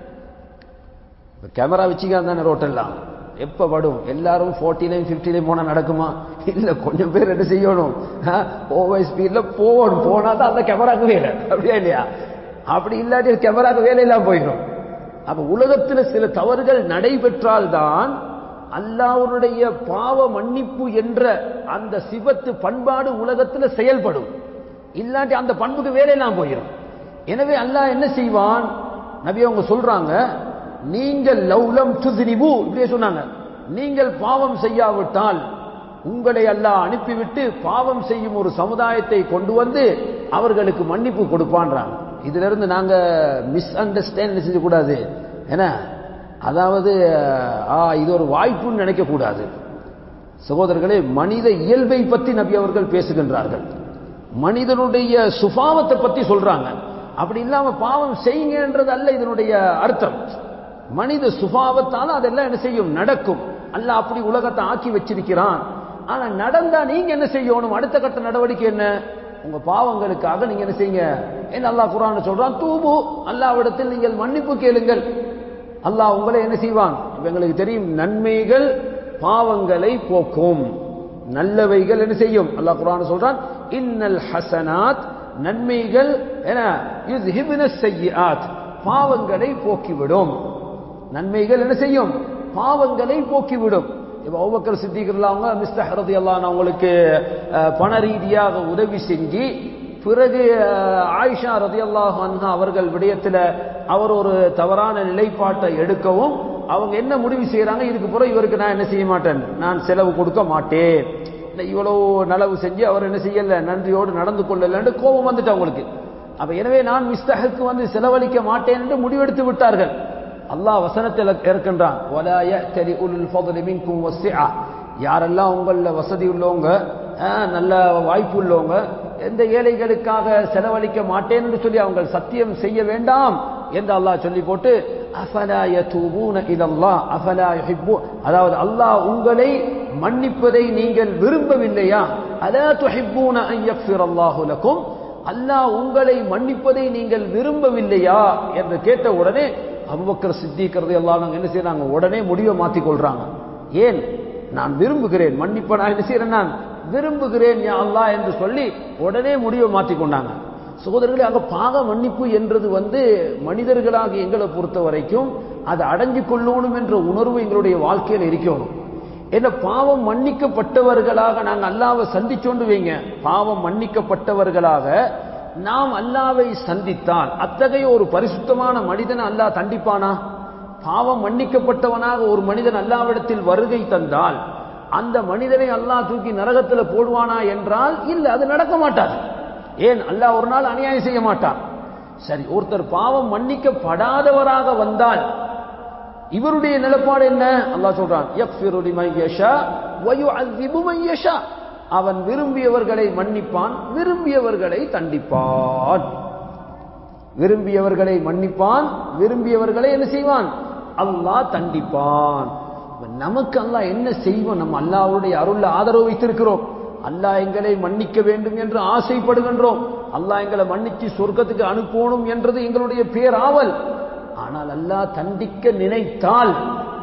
கேமரா வச்சுக்காம தானே ரோட்டெல்லாம் எப்ப படும் எல்லாரும் ஃபோர்ட்டிலையும் ஃபிஃப்டிலையும் போனா நடக்குமா இல்ல கொஞ்சம் பேர் என்ன செய்யணும் ஓவர் ஸ்பீட்ல போகணும் போனா தான் அந்த கேமராக்கு வேலை அப்படியா இல்லையா அப்படி இல்லாட்டி கேமராக்கு வேலையெல்லாம் போயிடும் அப்ப உலகத்துல சில தவறுகள் நடைபெற்றால் தான் அல்லாவுடைய பாவ மன்னிப்பு என்ற அந்த சிவத்து பண்பாடு உலகத்துல செயல்படும் இல்லாட்டி அந்த பண்புக்கு வேலையெல்லாம் போயிடும் எனவே அல்லாஹ் என்ன செய்வான் நபி அவங்க சொல்றாங்க நீங்கள் லவ்லம் துதினிபு இப்படியே சொன்னாங்க நீங்கள் பாவம் செய்யாவிட்டால் உங்களை அல்லாஹ் அனுப்பிவிட்டு பாவம் செய்யும் ஒரு சமுதாயத்தை கொண்டு வந்து அவர்களுக்கு மன்னிப்பு கொடுப்பான்றாங்க இதுல இருந்து நாங்க மிஸ் அண்டர்ஸ்டாண்ட் செய்யக்கூடாது ஏன்னா அதாவது ஆ இது ஒரு வாய்ப்புன்னு நினைக்க கூடாது சகோதரர்களே மனித இயல்பை பற்றி நபி அவர்கள் பேசுகின்றார்கள் மனிதனுடைய சுபாவத்தை பத்தி சொல்றாங்க அப்படி இல்லாம பாவம் செய்யுங்கன்றது அல்ல இதனுடைய அர்த்தம் மனித சுபாவத்தால அதெல்லாம் என்ன செய்யும் நடக்கும் அல்லாஹ் அப்படி உலகத்தை ஆக்கி வச்சிருக்கிறான் ஆனா நடந்தா நீங்க என்ன செய்யணும் அடுத்த கட்ட நடவடிக்கை என்ன உங்க பாவங்களுக்காக நீங்க என்ன செய்யுங்க என்ன அல்லாஹ் குரான் சொல்றான் தூபு அல்லாவிடத்தில் நீங்கள் மன்னிப்பு கேளுங்கள் அல்லாஹ் உங்களை என்ன செய்வான் இப்ப எங்களுக்கு தெரியும் நன்மைகள் பாவங்களை போக்கும் நல்லவைகள் என்ன செய்யும் அல்லாஹ் குரான் சொல்றான் இன்னல் ஹசனாத் நன்மைகள் என யுத்ஹிப்ன ஸய்யிஆத் பாவங்களை போக்கிவிடும் நன்மைகள் என்ன செய்யும் பாவங்களை போக்கிவிடும் இப்ப அபூபக்கர் சித்திகர் அவங்க மிஸ்டர் ரலியல்லாஹு அவங்களுக்கு அஹ், பண ரீதியாக உதவி செஞ்சு பிறகு அஹ், ஆயிஷா ரதியல்லாஹு அன்ஹா அவர்கள் விடயத்துல அவர் ஒரு தவறான நிலைப்பாட்டை எடுக்கவும் அவங்க என்ன முடிவு செய்யறாங்க இதுக்கு பிறகு இவருக்கு நான் என்ன செய்ய மாட்டேன் நான் செலவு கொடுக்க மாட்டேன் இல்ல, இவ்வளவு நலவு செஞ்சு அவர் என்ன செய்யல நன்றியோடு நடந்து கொள்ளலன்னு கோபம் வந்துட்டு அவங்களுக்கு அப்ப எனவே நான் மிஸ்தஹுக்கு வந்து செலவழிக்க மாட்டேன் என்று முடிவெடுத்து விட்டார்கள் அல்லாஹ் வசனத்தில் இருக்கின்றான் "வலா யஅ்தலி உலுல் ஃபضل மின்கும் வஸ்ஸிஆ." யாரெல்லாம் உங்கள வசதி உள்ளவங்க ஆஹ், நல்ல வாய்ப்பு உள்ளவங்க எந்த ஏழைகளுக்காக செலவழிக்க மாட்டேன் என்று சொல்லி அவங்க சத்தியம் செய்ய வேண்டாம் என்று அல்லாஹ் சொல்லி போட்டு அஃபலா யதூபூன இலல்லாஹ் அஃபலா யுஹிப்பு அதாவது அல்லாஹ் உங்களை மன்னிப்பதை நீங்கள் விரும்பவில்லையா அலா துஹிப்பூன அன் யக்ஃபிரல்லாஹு லக்கும் அல்லாஹ் உங்களை மன்னிப்பதை நீங்கள் விரும்பவில்லையா என்று கேட்ட உடனே அபுபக்கர் சித்திக்கிறது எல்லாம் என்ன செய்யறாங்க உடனே முடிவை மாத்திக் கொள்றாங்க ஏன் நான் விரும்புகிறேன் மன்னிப்ப நான் என்ன செய்யறேன் நான் விரும்புகிறேன் யா அல்லாஹ் என்று சொல்லி உடனே முடிவை மாத்திக் கொண்டாங்க சகோதரர்களே அங்க பாக மன்னிப்பு என்றது வந்து மனிதர்களாக எங்களை பொறுத்த வரைக்கும் அதை அடைஞ்சு கொள்ளணும் என்ற உணர்வு எங்களுடைய வாழ்க்கையில் இருக்கணும் என்ன பாவம் மன்னிக்கப்பட்டவர்களாக நாங்கள் அல்லாவை சந்திச்சோண்டு வைங்க பாவம் மன்னிக்கப்பட்டவர்களாக நாம் அல்லாவை சந்தித்தால் அத்தகைய ஒரு பரிசுத்தமான மனிதனை அல்லாஹ் தண்டிப்பானா பாவம் மன்னிக்கப்பட்டவனாக ஒரு மனிதன் அல்லாவிடத்தில் வருகை தந்தால் அந்த மனிதனை அல்லாஹ் தூக்கி நரகத்தில் போடுவானா என்றால் இல்ல அது நடக்க மாட்டாது ஏன் அல்லாஹ் ஒரு நாள் அநியாயம் செய்ய மாட்டான் சரி ஒருத்தர் பாவம் மன்னிக்கப்படாதவராக வந்தால் இவருடைய நிலப்பாடு என்ன அல்லாஹ் சொல்றான் யக்ஃபிரு லிமன் யஷா வ யுஅذிபு மன் யஷா அவன் விரும்பியவர்களை மன்னிப்பான் விரும்பியவர்களை தண்டிப்பான் விரும்பியவர்களை மன்னிப்பான் விரும்பியவர்களை என்ன செய்வான் அல்லாஹ் தண்டிப்பான் இப்ப நமக்கு அல்லாஹ் என்ன செய்வோம் நம்ம அல்லாஹ்வுடைய அருள்ல ஆதரவு வைத்திருக்கிறோம் அல்லாஹ் எங்களை மன்னிக்க வேண்டும் என்று ஆசைப்படுகின்றோம் அல்லாஹ் எங்களை மன்னிச்சு சொர்க்கத்துக்கு அனுப்பணும் என்றது எங்களுடைய பேராவல் ஆனால் அல்லாஹ் தண்டிக்க நினைத்தால்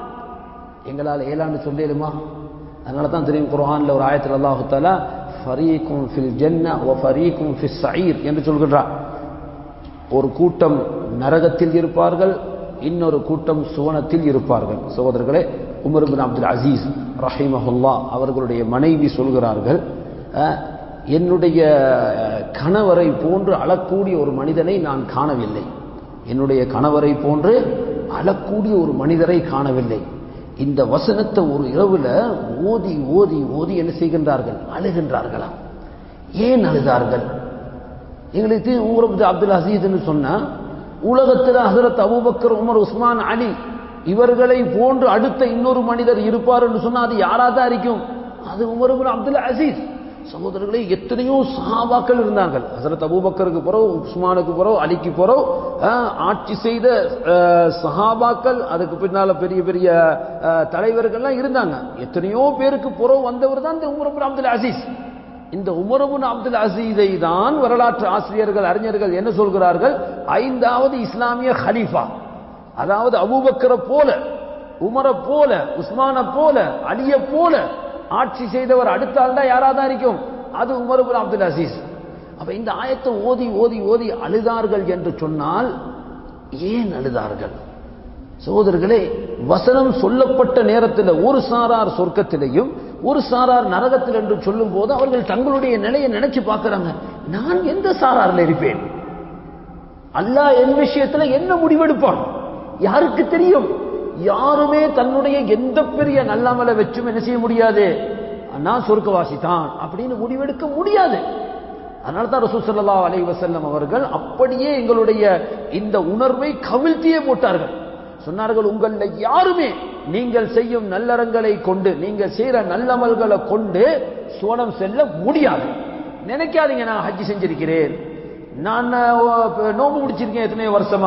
எங்களால் ஏலான்னு சொல்லிடுமா அதனால தான் தெரியும் குர்ஆன்ல ஒரு ஆயத்தில் அல்லாஹு தாலா ஃபரீக்கும் ஃபில் ஜன்ன வ ஃபரீக்கும் ஃபிஸ் சயீர் என்று சொல்கின்றார் ஒரு கூட்டம் நரகத்தில் இருப்பார்கள் இன்னொரு கூட்டம் சுவனத்தில் இருப்பார்கள் சகோதரர்களே உமர் பின் அப்துல் அசீஸ் ரஹிமஹுல்லா அவர்களுடைய மனைவி சொல்கிறார்கள் அஹ், என்னுடைய கணவரை போன்று அழக்கூடிய ஒரு மனிதனை நான் காணவில்லை என்னுடைய கணவரை போன்று அழக்கூடிய ஒரு மனிதரை காணவில்லை இந்த வசனத்தை ஒரு இரவுல ஓதி ஓதி ஓதி என்ன செய்கின்றார்கள் அழுகின்றார்களாம் ஏன் அழுதார்கள் எங்களுக்கு உமர் அப்துல் அசீஸ்னு சொன்னா உலகத்தில் ஹசரத் அபூபக்கர் உமர் உஸ்மான் அலி இவர்களை போன்று அடுத்த இன்னொரு மனிதர் இருப்பார் என்று சொன்னா அது யாரா தான் இருக்கும் அது உமர் இப்னு அப்துல் அசீஸ் சகோதரர்களே எத்தனையோ சஹாபாக்கள் இருந்தார்கள் ஹசரத் அபூபக்கருக்கு பிறகு உஸ்மானுக்கு பிறகு அலிக்கு பிறகு அஹ், ஆட்சி செய்த அஹ், சஹாபாக்கள் அதுக்கு பின்னால பெரிய பெரிய அஹ், தலைவர்கள்லாம் இருந்தாங்க எத்தனையோ பேருக்கு பிறகு வந்தவர் தான் இந்த உமர் இப்னு அப்துல் அசீஸ் இந்த உமரபுன் அப்துல் அசீதை தான் வரலாற்று ஆசிரியர்கள் அறிஞர்கள் என்ன சொல்கிறார்கள் ஐந்தாவது இஸ்லாமிய ஹலீஃபா அதாவது அபூபக்கரை போல உமரை போல உஸ்மான போல அலிய போல ஆட்சி செய்தவர் அடுத்த ஆள் தான் யாரா தான் இருக்கும் அது உமரபுன் அப்துல் அசீஸ் அப்ப இந்த ஆயத்தை ஓதி ஓதி ஓதி அழுதார்கள் என்று சொன்னால் ஏன் அழுதார்கள் சகோதரர்களே வசனம் சொல்லப்பட்ட நேரத்தில் ஒரு சாரார் சொர்க்கத்திலையும் ஒரு சாரார் நரகத்தில் என்று சொல்லும் போது அவர்கள் தங்களுடைய நிலையை நினைச்சு பார்க்கறாங்க நான் எந்த சாரார்ல இருப்பேன் அல்லாஹ் என் விஷயத்துல என்ன முடிவெடுப்பான் யாருக்கு தெரியும் யாருமே தன்னுடைய எந்த பெரிய நல்லமலை வச்சும் என்ன செய்ய முடியாது நான் சொர்க்கவாசி தான் அப்படின்னு முடிவெடுக்க முடியாது அதனால தான் ரசூல் ஸல்லல்லாஹு அலைஹி வஸல்லம் அவர்கள் அப்படியே எங்களுடைய இந்த உணர்வை கவிழ்த்தியே போட்டார்கள் சொன்னார்கள் உங்கள யாருமே நீங்கள் செய்யும் நல்லறங்களை கொண்டு நீங்க செய்யற நல்லமல்களை கொண்டு சோனம் செல்ல முடியாது நினைக்காதீங்க நான் ஹஜ்ஜி செஞ்சிருக்கிறேன் நான் அஹ், நோம்பு முடிச்சிருக்கேன் எத்தனையோ வருஷமா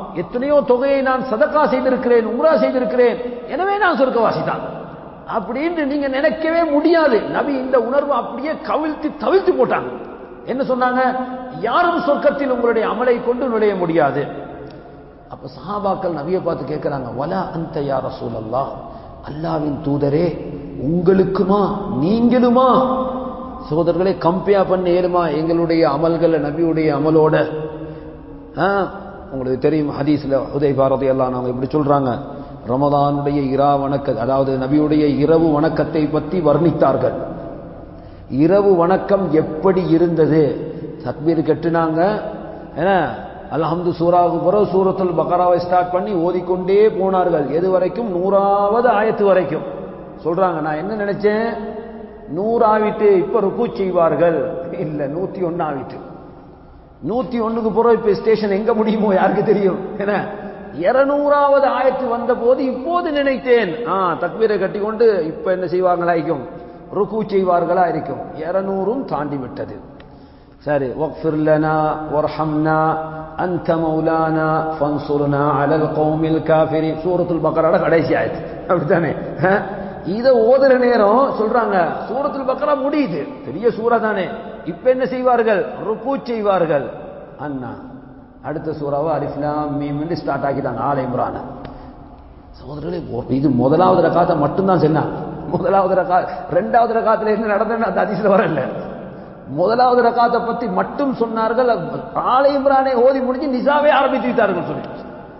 எத்தனையோ தொகையை நான் சதக்கா செய்திருக்கிறேன் உம்ரா செய்திருக்கிறேன் எனவே நான் சொர்க்கவாசி தான் அப்படின்னு நீங்க நினைக்கவே முடியாது நபி இந்த உணர்வு அப்படியே கவிழ்த்து தவிழ்த்து போட்டாங்க என்ன சொன்னாங்க யாரும் சொர்க்கத்தில் உங்களுடைய அமலை கொண்டு நுழைய முடியாது அப்ப சஹாபாக்கள் நபியை பார்த்து கேட்கிறாங்க வலா அந்த யா ரசூலல்லா அல்லாவின் தூதரே உங்களுக்குமா நீங்களுமா சகோதரர்களை கம்பேர் பண்ண ஏழுமா எங்களுடைய அமல்களை நபியுடைய அமலோட ஆ, உங்களுக்கு தெரியும் ஹதீஸ்ல உதய் பாரதி எல்லாம் நாங்க இப்படி சொல்றாங்க ரமதானுடைய இரா வணக்க அதாவது நபியுடைய இரவு வணக்கத்தை பற்றி வர்ணித்தார்கள் இரவு வணக்கம் எப்படி இருந்தது தக்பீர் கட்டுனாங்க என்ன அல்ஹம்து சூராவுக்கு பிறகு சூரத்துல் பக்கராவை ஸ்டார்ட் பண்ணி ஓதிக்கொண்டே போனார்கள் எது வரைக்கும் நூறாவது ஆயத்து வரைக்கும் சொல்றாங்க நான் என்ன நினைச்சேன் நூறாவிட்டு இப்ப ருக்கு செய்வார்கள் இல்ல நூத்தி ஒன்னு ஆவிட்டு நூத்தி ஒண்ணுக்கு பிறகு இப்ப ஸ்டேஷன் எங்க முடியுமோ யாருக்கு தெரியும் என்ன இருநூறாவது ஆயத்து வந்த போது இப்போது நினைத்தேன் ஆ தக்பீரை கட்டி கொண்டு இப்ப என்ன செய்வார்களாய்க்கும் ருக்கு செய்வார்களா இருக்கும் இருநூறும் தாண்டி விட்டது சரி وَاغْفِرْ لَنَا وَارْحَمْنَا أَنْتَ مَوْلَانَا فَانْصُرْنَا عَلَى الْقَوْمِ الْكَافِرِينَ சூரத்துல் பக்கரோட கடைசி ஆயத்து அப்படித்தானே ஆ? இத ஓதுற நேரம் சொல்றாங்க சூரத்துல் பக்கரா முடியுது பெரிய சூரா தானே இப்ப என்ன செய்வார்கள் ருக்கு செய்வார்கள் அண்ணா அடுத்த சூறாவை அலிஃப்லாம் மீம் ஸ்டார்ட் ஆக்கிட்டாங்க ஆல் இம்ரான் சகோதரர்களே ஒ- இது முதலாவது ரகாத்தை மட்டும்தான் சொன்னாங்க முதலாவது ரகா ரெண்டாவது ரகாத்துல என்ன நடந்ததுன்னு அந்த அதிசயம் வரல முதலாவது ரகாத்தை பத்தி மட்டும் சொன்னார்கள் ஆலை இம்ரானை ஓதி முடிஞ்சு நிசாவே ஆரம்பித்து விட்டார்கள் சொல்லி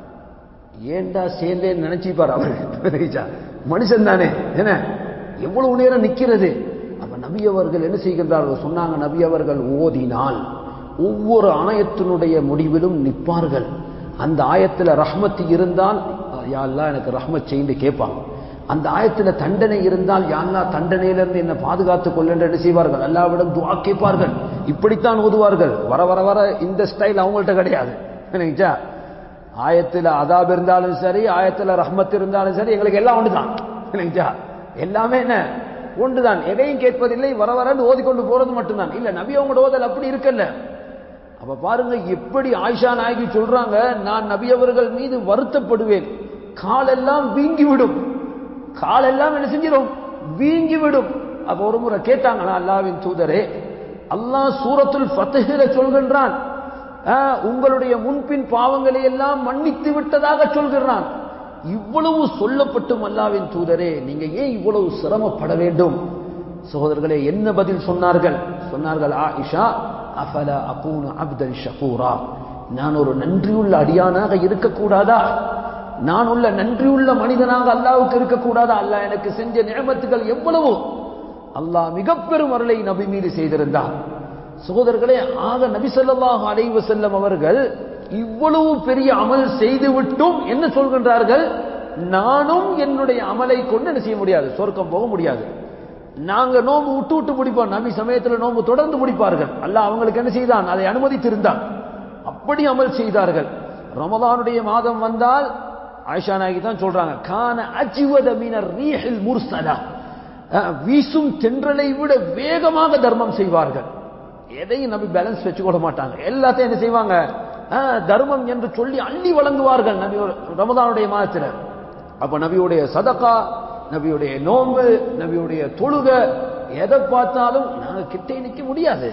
ஏண்டா சேர்ந்தே நினைச்சுப்பார் அவர் மனுஷன் தானே என்ன எவ்வளவு நேரம் நிக்கிறது அப்ப நபி அவர்கள் என்ன செய்கின்றார்கள் சொன்னாங்க நபி அவர்கள் ஓதினால் ஒவ்வொரு ஆயத்தினுடைய முடிவிலும் நிற்பார்கள் அந்த ஆயத்துல ரஹ்மத் இருந்தால் யா அல்லாஹ் எனக்கு ரஹ்மத் செய்து கேட்பாங்க அந்த ஆயத்துல தண்டனை இருந்தால் யா அல்லாஹ் தண்டனையிலிருந்து என்ன பாதுகாத்துக் கொள்ள என்று என்ன செய்வார்கள் அல்லாவிடம் துஆ கேட்பார்கள் இப்படித்தான் ஓதுவார்கள் வர வர வர இந்த ஸ்டைல் அவங்கள்ட்ட கிடையாது நினைச்சா ஆயத்துல அதாப் இருந்தாலும் சரி ஆயத்துல ரஹ்மத் இருந்தாலும் சரி எங்களுக்கு எல்லாம் ஒன்றுதான் இல்லைங்களா எல்லாமே என்ன ஒன்றுதான் எதையும் கேட்பதில்லை வர வரன்னு ஓதிக்கொண்டு போறது மட்டும்தான் இல்ல நபி அவங்களோட ஓதல் அப்படி இருக்கல்ல அப்ப பாருங்க எப்படி ஆயிஷா நாயகி சொல்றாங்க நான் நபி அவர்கள் மீது வருத்தப்படுவேன் காலெல்லாம் வீங்கிவிடும் காலெல்லாம் என்ன செஞ்சிடும் வீங்கிவிடும் அப்ப ஒரு முறை கேட்டாங்களா அல்லாவின் தூதரே அல்லாஹ் சூரத்துல் ஃபத்ஹில சொல்கின்றான் ஆ, உங்களுடைய முன்பின் பாவங்களை எல்லாம் மன்னித்து விட்டதாக சொல்கிறான் இவ்வளவு சொல்லப்பட்டும் அல்லாவின் தூதரே நீங்க ஏன் இவ்வளவு சிரமப்பட வேண்டும் சகோதரர்களே என்ன பதில் சொன்னார்கள் சொன்னார்கள் ஆயிஷா அஃபல அகூனு அப்தல் ஷகூரா நான் ஒரு நன்றியுள்ள அடியானாக இருக்கக்கூடாதா நான் உள்ள நன்றியுள்ள மனிதனாக அல்லாவுக்கு இருக்கக்கூடாதா அல்லாஹ் எனக்கு செஞ்ச நியமத்துகள் எவ்வளவு அல்லாஹ் மிக பெரும் அருளை நபி மீது செய்திருந்தார் சகோதரர்களே ஆக நபி ஸல்லல்லாஹு அலைஹி வஸல்லம் அவர்கள் இவ்வளவு பெரிய அமல் செய்துவிட்டும் என்ன சொல்கின்றார்கள் நானும் என்னுடைய அமலை கொண்டு என்ன செய்ய முடியாது சொர்க்கம் போக முடியாது நாங்க நோம்பு விட்டு விட்டு முடிப்போம் நபி சமயத்துல நோம்பு தொடர்ந்து முடிப்பார்கள் அல்லாஹ் அவங்களுக்கு என்ன செய்தான் அதை அனுமதித்திருந்தான் அப்படி அமல் செய்தார்கள் ரமதானுடைய மாதம் வந்தால் ஆயிஷா நாயகி தான் சொல்றாங்க கான அஜிவத மீனர் ரீஹில் முர்சலா அஹ், வீசும் தென்றலை விட வேகமாக தர்மம் செய்வார்கள் எதையும் நபி பேலன்ஸ் வச்சுக்கொள்ள மாட்டாங்க எல்லாத்தையும் என்ன செய்வாங்க அஹ், தர்மம் என்று சொல்லி அள்ளி வழங்குவார்கள் நபி ரமதானுடைய மாதத்துல அப்ப நபியுடைய சதகா நபியுடைய நோன்பு நபியுடைய தொழுக எதை பார்த்தாலும் நாங்க கிட்டே நிக்க முடியாது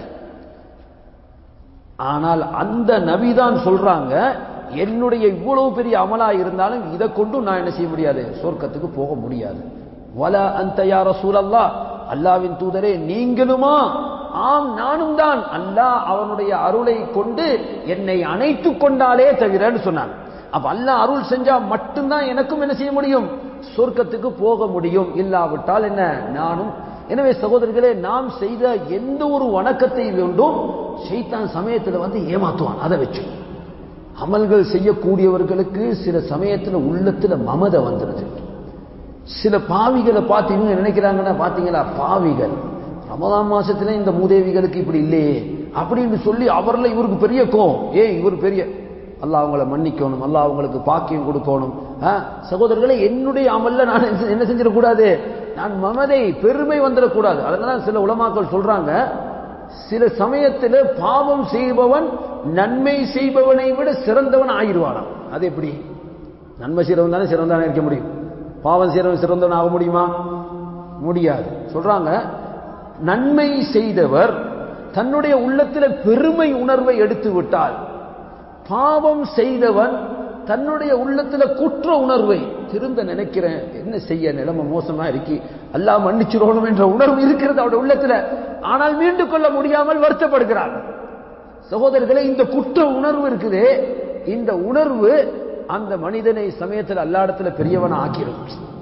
ஆனால் அந்த நபிதான் சொல்றாங்க என்னுடைய இவ்வளவு பெரிய அமலா இருந்தாலும் இதை கொண்டு நான் என்ன செய்ய முடியாது சொர்க்கத்துக்கு போக முடியாது வல அந்த யார சூழல்லா அல்லாவின் தூதரே நீங்களுமா ஆம் நானும் தான் அல்லாஹ் அவனுடைய அருளை கொண்டு என்னை அணைத்துக் கொண்டாலே தவிரன்னு சொன்னாங்க அப்ப அல்லாஹ் அருள் செஞ்சா மட்டும்தான் எனக்கும் என்ன செய்ய முடியும் சொர்க்கத்துக்கு போக முடியும் இல்லாவிட்டால் என்ன நானும் எனவே சகோதரர்களே நாம் செய்த எந்த ஒரு வணக்கத்தை வேண்டும் ஷைத்தான் சமயத்துல வந்து ஏமாத்துவான் அதை வச்சு அமல்கள் செய்யக்கூடியவர்களுக்கு சில சமயத்துல உள்ளத்துல மமதை வந்துடுது சில பாவிகளை பார்த்து இவங்க நினைக்கிறாங்கன்னா பாத்தீங்களா பாவிகள் ரமதான் மாசத்துல இந்த மூதேவிகளுக்கு இப்படி இல்லையே அப்படின்னு சொல்லி அவர்ல இவருக்கு பெரிய கோவம் ஏ இவர் பெரிய அல்லாஹ் அவங்கள மன்னிக்கணும் அல்லாஹ் அவங்களுக்கு பாக்கியம் கொடுக்கணும் ஆ, சகோதரர்களே என்னுடைய அமல்ல நான் என்ன- என்ன செஞ்சிடக்கூடாது நான் மமதை பெருமை வந்துடக்கூடாது அதனால சில உலமாக்கள் சொல்றாங்க சில சமயத்தில் பாவம் செய்பவன் நன்மை செய்பவனை விட சிறந்தவன் ஆயிடுவானாம் ஆ, அது எப்படி நன்மை செய்கிறவன் தானே சிறந்தானே இருக்க முடியும் பாவம் செய்கிறவன் சிறந்தவன் ஆக முடியுமா முடியாது சொல்றாங்க நன்மை செய்தவர் தன்னுடைய உள்ளத்தில் பெருமை உணர்வை எடுத்து விட்டால் பாவம் செய்தவன் தன்னுடைய உள்ளத்துல குற்ற உணர்வை திருந்த நினைக்கிறேன் என்ன செய்ய நிலைமை மோசமா இருக்கி அல்லாஹ் மன்னிச்சிடணும் என்ற உணர்வு இருக்கிறது அவருடைய உள்ளத்துல ஆனால் மீண்டு கொள்ள முடியாமல் வருத்தப்படுகிறார் சகோதரர்களே இந்த குற்ற உணர்வு இருக்குதே இந்த உணர்வு அந்த மனிதனை சமயத்தில் அல்லாடத்துல பெரியவன் ஆக்கிடும்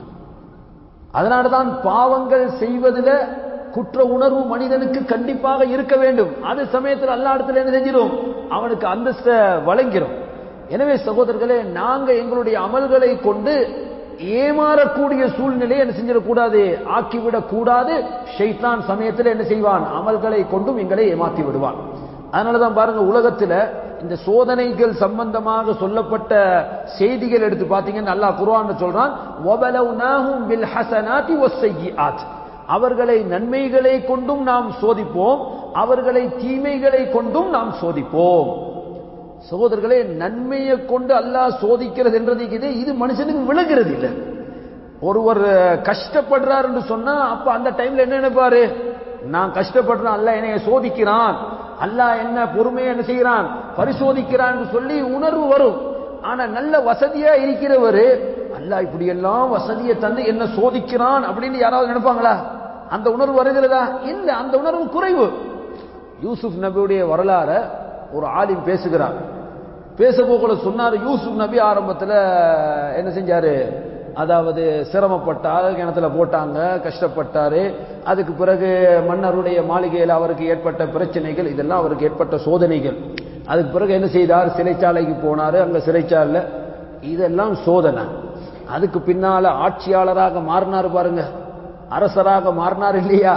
அதனால்தான் பாவங்கள் செய்வதில் குற்ற உணர்வு மனிதனுக்கு கண்டிப்பாக இருக்க வேண்டும் அது சமயத்தில் அல்லாடத்துல என்ன செஞ்சிடும் அவனுக்கு அந்தஸ்த வழங்கிடும் எனவே சகோதரர்களே நாங்க எங்களுடைய அமல்களை கொண்டு ஏமாறக்கூடிய சூழ்நிலையை என்ன செஞ்சிடக்கூடாது ஆக்கிவிடக் கூடாது ஷைத்தான் சமயத்தில் என்ன செய்வான் அமல்களை கொண்டும் எங்களை ஏமாத்தி விடுவான் அதனாலதான் பாருங்க உலகத்துல இந்த சோதனைகள் சம்பந்தமாக சொல்லப்பட்ட செய்திகள் எடுத்து பார்த்தீங்கன்னா அல்லாஹ் குர்ஆன் சொல்றான் வபலவ்னாஹும் பில் ஹஸனாதி வஸ்ஸய்யிஆத் அவர்களை நன்மைகளை கொண்டும் நாம் சோதிப்போம் அவர்களை தீமைகளை கொண்டும் நாம் சோதிப்போம் சகோதரர்களே நன்மையை கொண்டு அல்லாஹ் சோதிக்கிறது என்றது இது இது மனுஷனுக்கு விளங்குறது இல்லை ஒருவர் கஷ்டப்படுறார் என்று சொன்னா அப்ப அந்த டைம்ல என்ன நினைப்பாரு நான் கஷ்டப்படுறேன் அல்ல என்னைய சோதிக்கிறான் அல்லாஹ் என்ன பொறுமையை என்ன செய்கிறான் பரிசோதிக்கிறான் என்று சொல்லி உணர்வு வரும் ஆனா நல்ல வசதியா இருக்கிறவர் அல்லாஹ் இப்படி எல்லாம் வசதியை தந்து என்ன சோதிக்கிறான் அப்படின்னு யாராவது நினைப்பாங்களா அந்த உணர்வு வருகிறதா இல்ல அந்த உணர்வு குறைவு யூசுப் நபியுடைய வரலாற ஒரு ஆலிம் பேசுகிறார் பேசப்போக்குள்ள சொன்னார் யூசுப் நபி ஆரம்பத்தில் என்ன செஞ்சாரு அதாவது சிரமப்பட்டார் கிணத்துல போட்டாங்க கஷ்டப்பட்டாரு அதுக்கு பிறகு மன்னருடைய மாளிகையில் அவருக்கு ஏற்பட்ட பிரச்சனைகள் இதெல்லாம் அவருக்கு ஏற்பட்ட சோதனைகள் அதுக்கு பிறகு என்ன செய்தார் சிறைச்சாலைக்கு போனாரு அங்க சிறைச்சாலையில் இதெல்லாம் சோதனை அதுக்கு பின்னால ஆட்சியாளராக மாறினார் பாருங்க அரசராக மாறினார் இல்லையா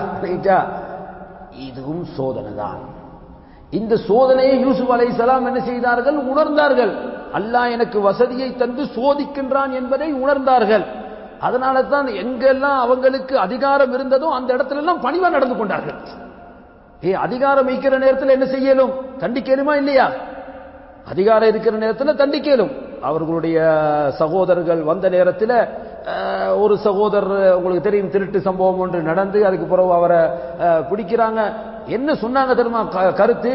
இதுவும் சோதனை தான் இந்த சோதனையை யூசுப் அலை சலாம் என்ன செய்தார்கள் உணர்ந்தார்கள் அல்லாஹ் எனக்கு வசதியை தந்து சோதிக்கின்றான் என்பதை உணர்ந்தார்கள் அதனால தான் எங்கெல்லாம் அவங்களுக்கு அதிகாரம் இருந்ததோ அந்த இடத்துல எல்லாம் பணிவா நடந்து கொண்டார்கள் ஏ அதிகாரம் வைக்கிற நேரத்தில் என்ன செய்யலும் தண்டிக்கலுமா இல்லையா அதிகாரம் இருக்கிற நேரத்தில் தண்டிக்கலும் அவர்களுடைய சகோதரர்கள் வந்த நேரத்தில் ஒரு சகோதரர் உங்களுக்கு தெரியும் திருட்டு சம்பவம் ஒன்று நடந்து அதுக்கு பிறகு அவரை பிடிக்கிறாங்க என்ன சொன்னாங்க தெரியுமா கருத்து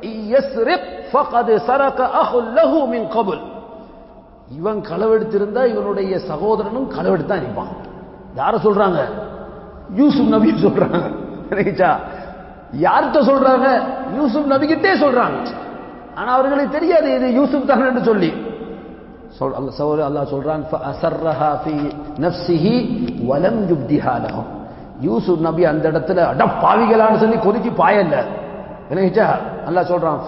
இவன் களவெடுத்திருந்தா இவனுடைய சகோதரனும் களவெடுத்தான் இருப்பான் யார சொல்றாங்க யூசுப் நபி சொல்றாங்க யார்கிட்ட சொல்றாங்க யூசுப் நபிகிட்டே சொல்றாங்க ஆனா அவர்களுக்கு தெரியாது இது யூசுப் தான் என்று சொல்லி அல்லாஹ் சொல்றான் யூசுப் நபி அந்த இடத்துல அட பாவிகளான்னு சொல்லி கொதிச்சு பாயல்ல விளங்கிச்சா அல்லாஹ் சொல்றான்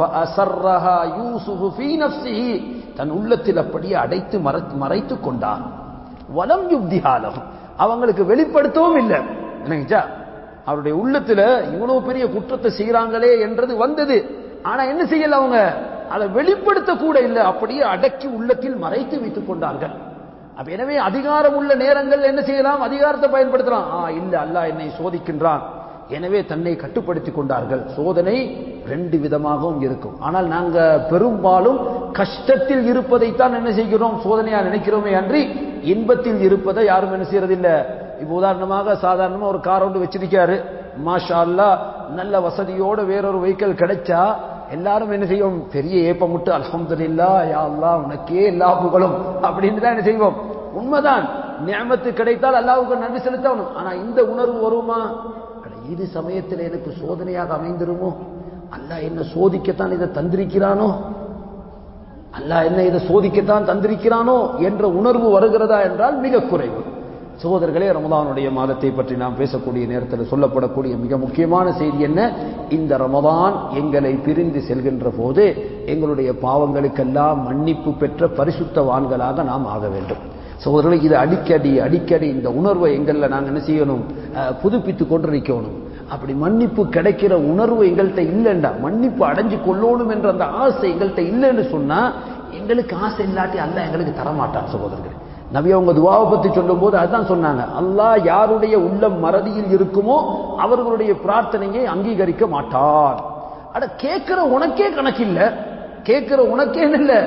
தன் உள்ளத்தில் அப்படியே அடைத்து மறைத்து கொண்டான் வலம் யுப்திஹாலம் அவங்களுக்கு வெளிப்படுத்தவும் இல்லை விளங்கிச்சா அவருடைய உள்ளத்துல இவ்வளவு பெரிய குற்றத்தை செய்யறாங்களே என்றது வந்தது ஆனா என்ன செய்யல அவங்க அதை வெளிப்படுத்த கூட இல்லை அப்படியே அடக்கி உள்ளத்தில் மறைத்து வைத்துக் கொண்டார்கள் அப்ப எனவே அதிகாரம் உள்ள நேரங்கள் என்ன செய்யலாம் அதிகாரத்தை பயன்படுத்தலாம் ஆ இல்ல அல்லாஹ் என்னை சோதிக்கின்றான் எனவே தன்னை கட்டுப்படுத்திக் கொண்டார்கள் சோதனை ரெண்டு விதமாகவும் இருக்கும் ஆனால் நாங்க பெரும்பாலும் கஷ்டத்தில் இருப்பதைத்தான் என்ன செய்கிறோம் சோதனையா நினைக்கிறோமே அன்றி இன்பத்தில் இருப்பதை யாரும் என்ன செய்யறதில்லை இப்போ உதாரணமாக சாதாரணமா ஒரு கார் ஒன்று வச்சிருக்காரு மாஷா அல்லா நல்ல வசதியோட வேறொரு வெஹிக்கிள் கிடைச்சா எல்லாரும் என்ன செய்வோம் பெரிய ஏப்பமுட்டு அல்ஹம்துலில்லா யா அல்லா உனக்கே எல்லா புகழும் அப்படின்னு தான் என்ன செய்வோம் உண்மைதான் நியமத்து கிடைத்தால் அல்லாவுக்கு நன்றி செலுத்தணும் ஆனா இந்த உணர்வு வருமா இது சமயத்தில் எனக்கு சோதனையாக அமைந்திருமோ அல்லாஹ் என்ன சோதிக்கத்தான் இதை தந்திருக்கிறானோ அல்லாஹ் என்ன இதை சோதிக்கத்தான் தந்திருக்கிறானோ என்ற உணர்வு வருகிறதா என்றால் மிக குறைவு சகோதரர்களே ரமதானுடைய மாதத்தை பற்றி நாம் பேசக்கூடிய நேரத்தில் சொல்லப்படக்கூடிய மிக முக்கியமான செய்தி என்ன இந்த ரமதான் எங்களை பிரிந்து செல்கின்ற போது எங்களுடைய பாவங்களுக்கெல்லாம் மன்னிப்பு பெற்ற பரிசுத்தவான்களாக நாம் ஆக வேண்டும் சகோதரர்களே இது அடிக்கடி அடிக்கடி இந்த உணர்வை எங்களில் நாங்கள் என்ன செய்யணும் புதுப்பித்து கொண்டிருக்கணும் அப்படி மன்னிப்பு கிடைக்கிற உணர்வு எங்கள்கிட்ட இல்லைண்டா மன்னிப்பு அடைஞ்சு கொள்ளணும் என்ற அந்த ஆசை எங்கள்கிட்ட இல்லைன்னு சொன்னா எங்களுக்கு ஆசை இல்லாட்டி அல்ல எங்களுக்கு தரமாட்டான் சகோதரர்கள் நபி அவங்க துவாவை பத்தி சொல்லும் போது அதுதான் சொன்னாங்க அல்லாஹ் யாருடைய உள்ளம் மறதியில் இருக்குமோ அவர்களுடைய பிரார்த்தனையை அங்கீகரிக்க மாட்டார் அட கேட்கிற உனக்கே கணக்கு இல்ல கேட்கிற உனக்கே இல்ல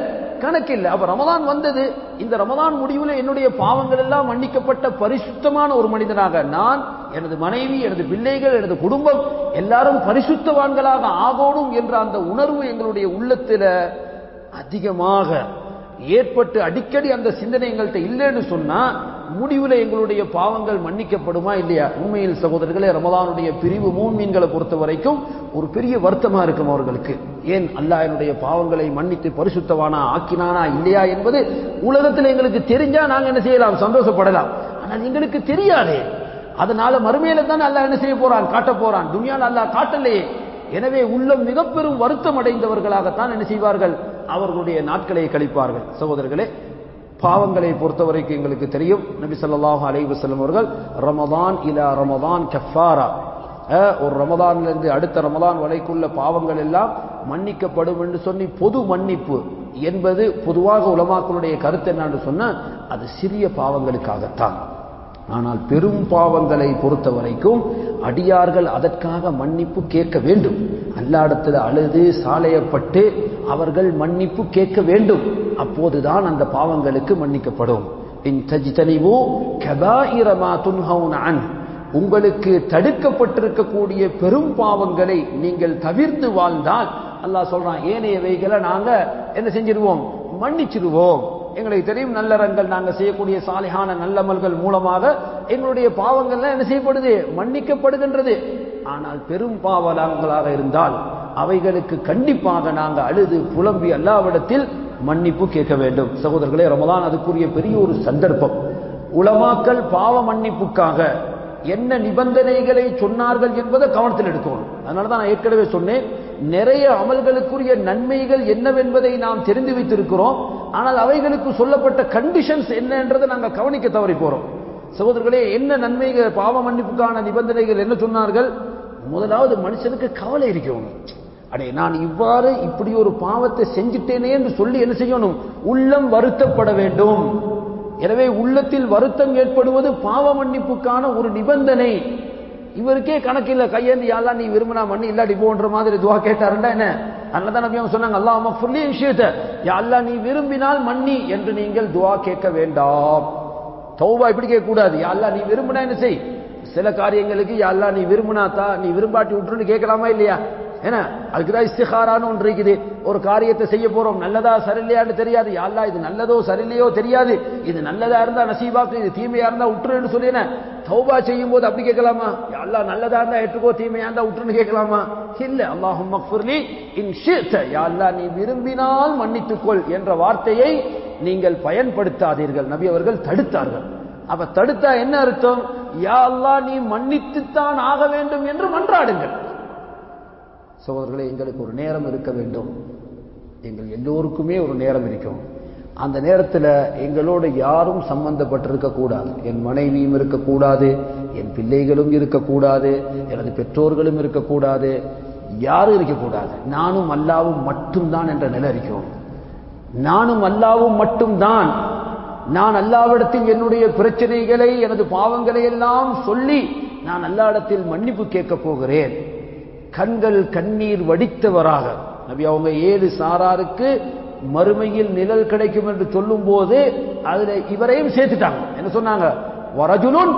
கணக்கு இல்லை அப்ப ரமதான் வந்தது இந்த ரமதான் முடிவில் என்னுடைய பாவங்கள் எல்லாம் மன்னிக்கப்பட்ட பரிசுத்தமான ஒரு மனிதனாக நான் எனது மனைவி எனது பிள்ளைகள் எனது குடும்பம் எல்லாரும் பரிசுத்தவான்களாக ஆகணும் என்ற அந்த உணர்வு எங்களுடைய உள்ளத்தில் அதிகமாக ஏற்பட்டு அடிக்கடி அந்த சிந்தனை எங்கள்கிட்ட இல்லைன்னு சொன்னா முடிவில் எங்களுடைய பாவங்கள் மன்னிக்கப்படுமா இல்லையா உண்மையில் சகோதரர்களே ரமதானுடைய பிரிவு மூன் மீன்களை பொறுத்த வரைக்கும் ஒரு பெரிய வருத்தமா இருக்கும் அவர்களுக்கு ஏன் அல்லாஹ் என்னுடைய பாவங்களை மன்னித்து பரிசுத்தவானா ஆக்கினானா இல்லையா என்பது உலகத்தில் எங்களுக்கு தெரிஞ்சா நாங்க என்ன செய்யலாம் சந்தோஷப்படலாம் ஆனால் எங்களுக்கு தெரியாதே அதனால மறுமையில தான் அல்லாஹ் என்ன செய்ய போறான் காட்ட போறான் துனியால் அல்லாஹ் காட்டலையே எனவே உள்ளம் மிக பெரும் வருத்தம் அடைந்தவர்களாகத்தான் என்ன செய்வார்கள் அவர்களுடைய நாட்களை கழிப்பார்கள் சகோதரர்களே பாவங்களை பொறுத்தவரைக்கும் எங்களுக்கு தெரியும் நபி ஸல்லல்லாஹு அலைஹி வஸல்லம் அவர்கள் ரமதான் இலா ரமதான் கஃபாரா ஒரு ரமதான்லேருந்து அடுத்த ரமதான் வரைக்குள்ள பாவங்கள் எல்லாம் மன்னிக்கப்படும் என்று சொல்லி பொது மன்னிப்பு என்பது பொதுவாக உலமாக்களுடைய கருத்து என்னன்னு சொன்னா அது சிறிய பாவங்களுக்காகத்தான் ஆனால் பெரும் பாவங்களை பொறுத்த வரைக்கும் அடியார்கள் அதற்காக மன்னிப்பு கேட்க வேண்டும் அல்லாடத்தில் அழுது சாலையப்பட்டு அவர்கள் மன்னிப்பு கேட்க வேண்டும் அப்போதுதான் அந்த பாவங்களுக்கு மன்னிக்கப்படும் உங்களுக்கு தடுக்கப்பட்டிருக்கக்கூடிய பெரும் பாவங்களை நீங்கள் தவிர்த்து வாழ்ந்தால் அல்லாஹ் சொல்றான் ஏனையவைகளை நாங்க என்ன செஞ்சிருவோம் மன்னிச்சிருவோம் எங்களுக்கு தெரியும் நல்லறங்கள் நாங்கள் செய்யக்கூடிய சாலையான நல்லமல்கள் மூலமாக எங்களுடைய பாவங்கள்லாம் என்ன செய்யப்படுது மன்னிக்கப்படுகின்றது ஆனால் பெரும் பாவலாங்களாக இருந்தால் அவைகளுக்கு கண்டிப்பாக நாங்கள் அழுது புலம்பி அல்லாவிடத்தில் மன்னிப்பு கேட்க வேண்டும் சகோதரர்களே ரமதான் அதுக்குரிய பெரிய ஒரு சந்தர்ப்பம் உலமாக்கள் பாவ மன்னிப்புக்காக என்ன நிபந்தனைகளை சொன்னார்கள் என்பதை கவனத்தில் எடுக்கணும் அதனால தான் நான் ஏற்கனவே சொன்னேன் நிறைய அமல்களுக்குரிய நன்மைகள் என்னவென்பதை நாம் தெரிந்து வைத்திருக்கிறோம் ஆனால் அவைகளுக்கு சொல்லப்பட்ட கண்டிஷன்ஸ் என்னன்றதை நாங்கள் கவனிக்க தவறி போறோம் சகோதரர்களே என்ன நன்மைகள் பாவ மன்னிப்புக்கான நிபந்தனைகள் என்ன சொன்னார்கள் முதலாவது மனுஷனுக்கு கவலை இருக்கணும் அடே நான் இவ்வாறு இப்படி ஒரு பாவத்தை செஞ்சிட்டேனே என்று சொல்லி என்ன செய்யணும் உள்ளம் வருத்தப்பட வேண்டும் எனவே உள்ளத்தில் வருத்தம் ஏற்படுவது பாவ மன்னிப்புக்கான ஒரு நிபந்தனை இவருக்கே கணக்கில்ல கையேந்து யாரெல்லாம் நீ விரும்பினா மண்ணி இல்லாட்டி போன்ற மாதிரி துவா கேட்டாருண்டா என்ன அதனால நபி அவங்க சொன்னாங்க அல்லாஹ் மஃபுல்லி விஷயத்தை யாழ்லா நீ விரும்பினால் மன்னி என்று நீங்கள் துவா கேட்க வேண்டாம் தௌபா இப்படி கேட்க கூடாது யாழ்லா நீ விரும்பினா என்ன செய் சில காரியங்களுக்கு யாழ்லா நீ விரும்பினாத்தா நீ விரும்பாட்டி விட்டுன்னு கேட்கலாமா இல்லையா ஏன்னா அதுக்குதான் இஸ்திகாரான்னு ஒன்று இருக்குது ஒரு காரியத்தை செய்ய போறோம் நல்லதா சரியில்லையான்னு தெரியாது யாழ்லா இது நல்லதோ சரியில்லையோ தெரியாது இது நல்லதா இருந்தா நசீபாக்கு இது தீமையா இருந்தா விட்டுருன்னு சொல்லி தௌபா செய்யும் போது அப்படி கேட்கலாமா யாழ்லா நல்லதா இருந்தா எட்டுக்கோ தீமையா இருந்தா விட்டுன்னு கேட்கலாமா இல்ல அல்லாஹும் மக்ஃபுர்லி இன் ஷித்த யாழ்லா நீ விரும்பினால் மன்னித்துக்கொள் என்ற வார்த்தையை நீங்கள் பயன்படுத்தாதீர்கள் நபி அவர்கள் தடுத்தார்கள் அப்ப தடுத்தா என்ன அர்த்தம் யா அல்லா நீ மன்னித்துத்தான் ஆக வேண்டும் என்று மன்றாடுங்கள் சகோதரர்களே எங்களுக்கு ஒரு நேரம் இருக்க வேண்டும் எங்கள் எல்லோருக்குமே ஒரு நேரம் இருக்கும் அந்த நேரத்தில் எங்களோட யாரும் சம்பந்தப்பட்டிருக்க கூடாது என் மனைவியும் இருக்கக்கூடாது என் பிள்ளைகளும் இருக்கக்கூடாது எனது பெற்றோர்களும் இருக்கக்கூடாது யாரும் இருக்கக்கூடாது நானும் அல்லாவும் மட்டும்தான் என்ற நிலை இருக்கும் நானும் அல்லாவும் மட்டும்தான் நான் அல்லாவிடத்தில் என்னுடைய பிரச்சனைகளை எனது பாவங்களை எல்லாம் சொல்லி நான் அல்லாவிடத்தில் மன்னிப்பு கேட்கப் போகிறேன் கண்கள் கண்ணீர் வடித்தவராக நபி அவங்க ஏழு சாராருக்கு மறுமையில் நிழல் கிடைக்கும் என்று சொல்லும் போது அதுல இவரையும் சேர்த்துட்டாங்க என்ன சொன்னாங்க வரஜுலுன்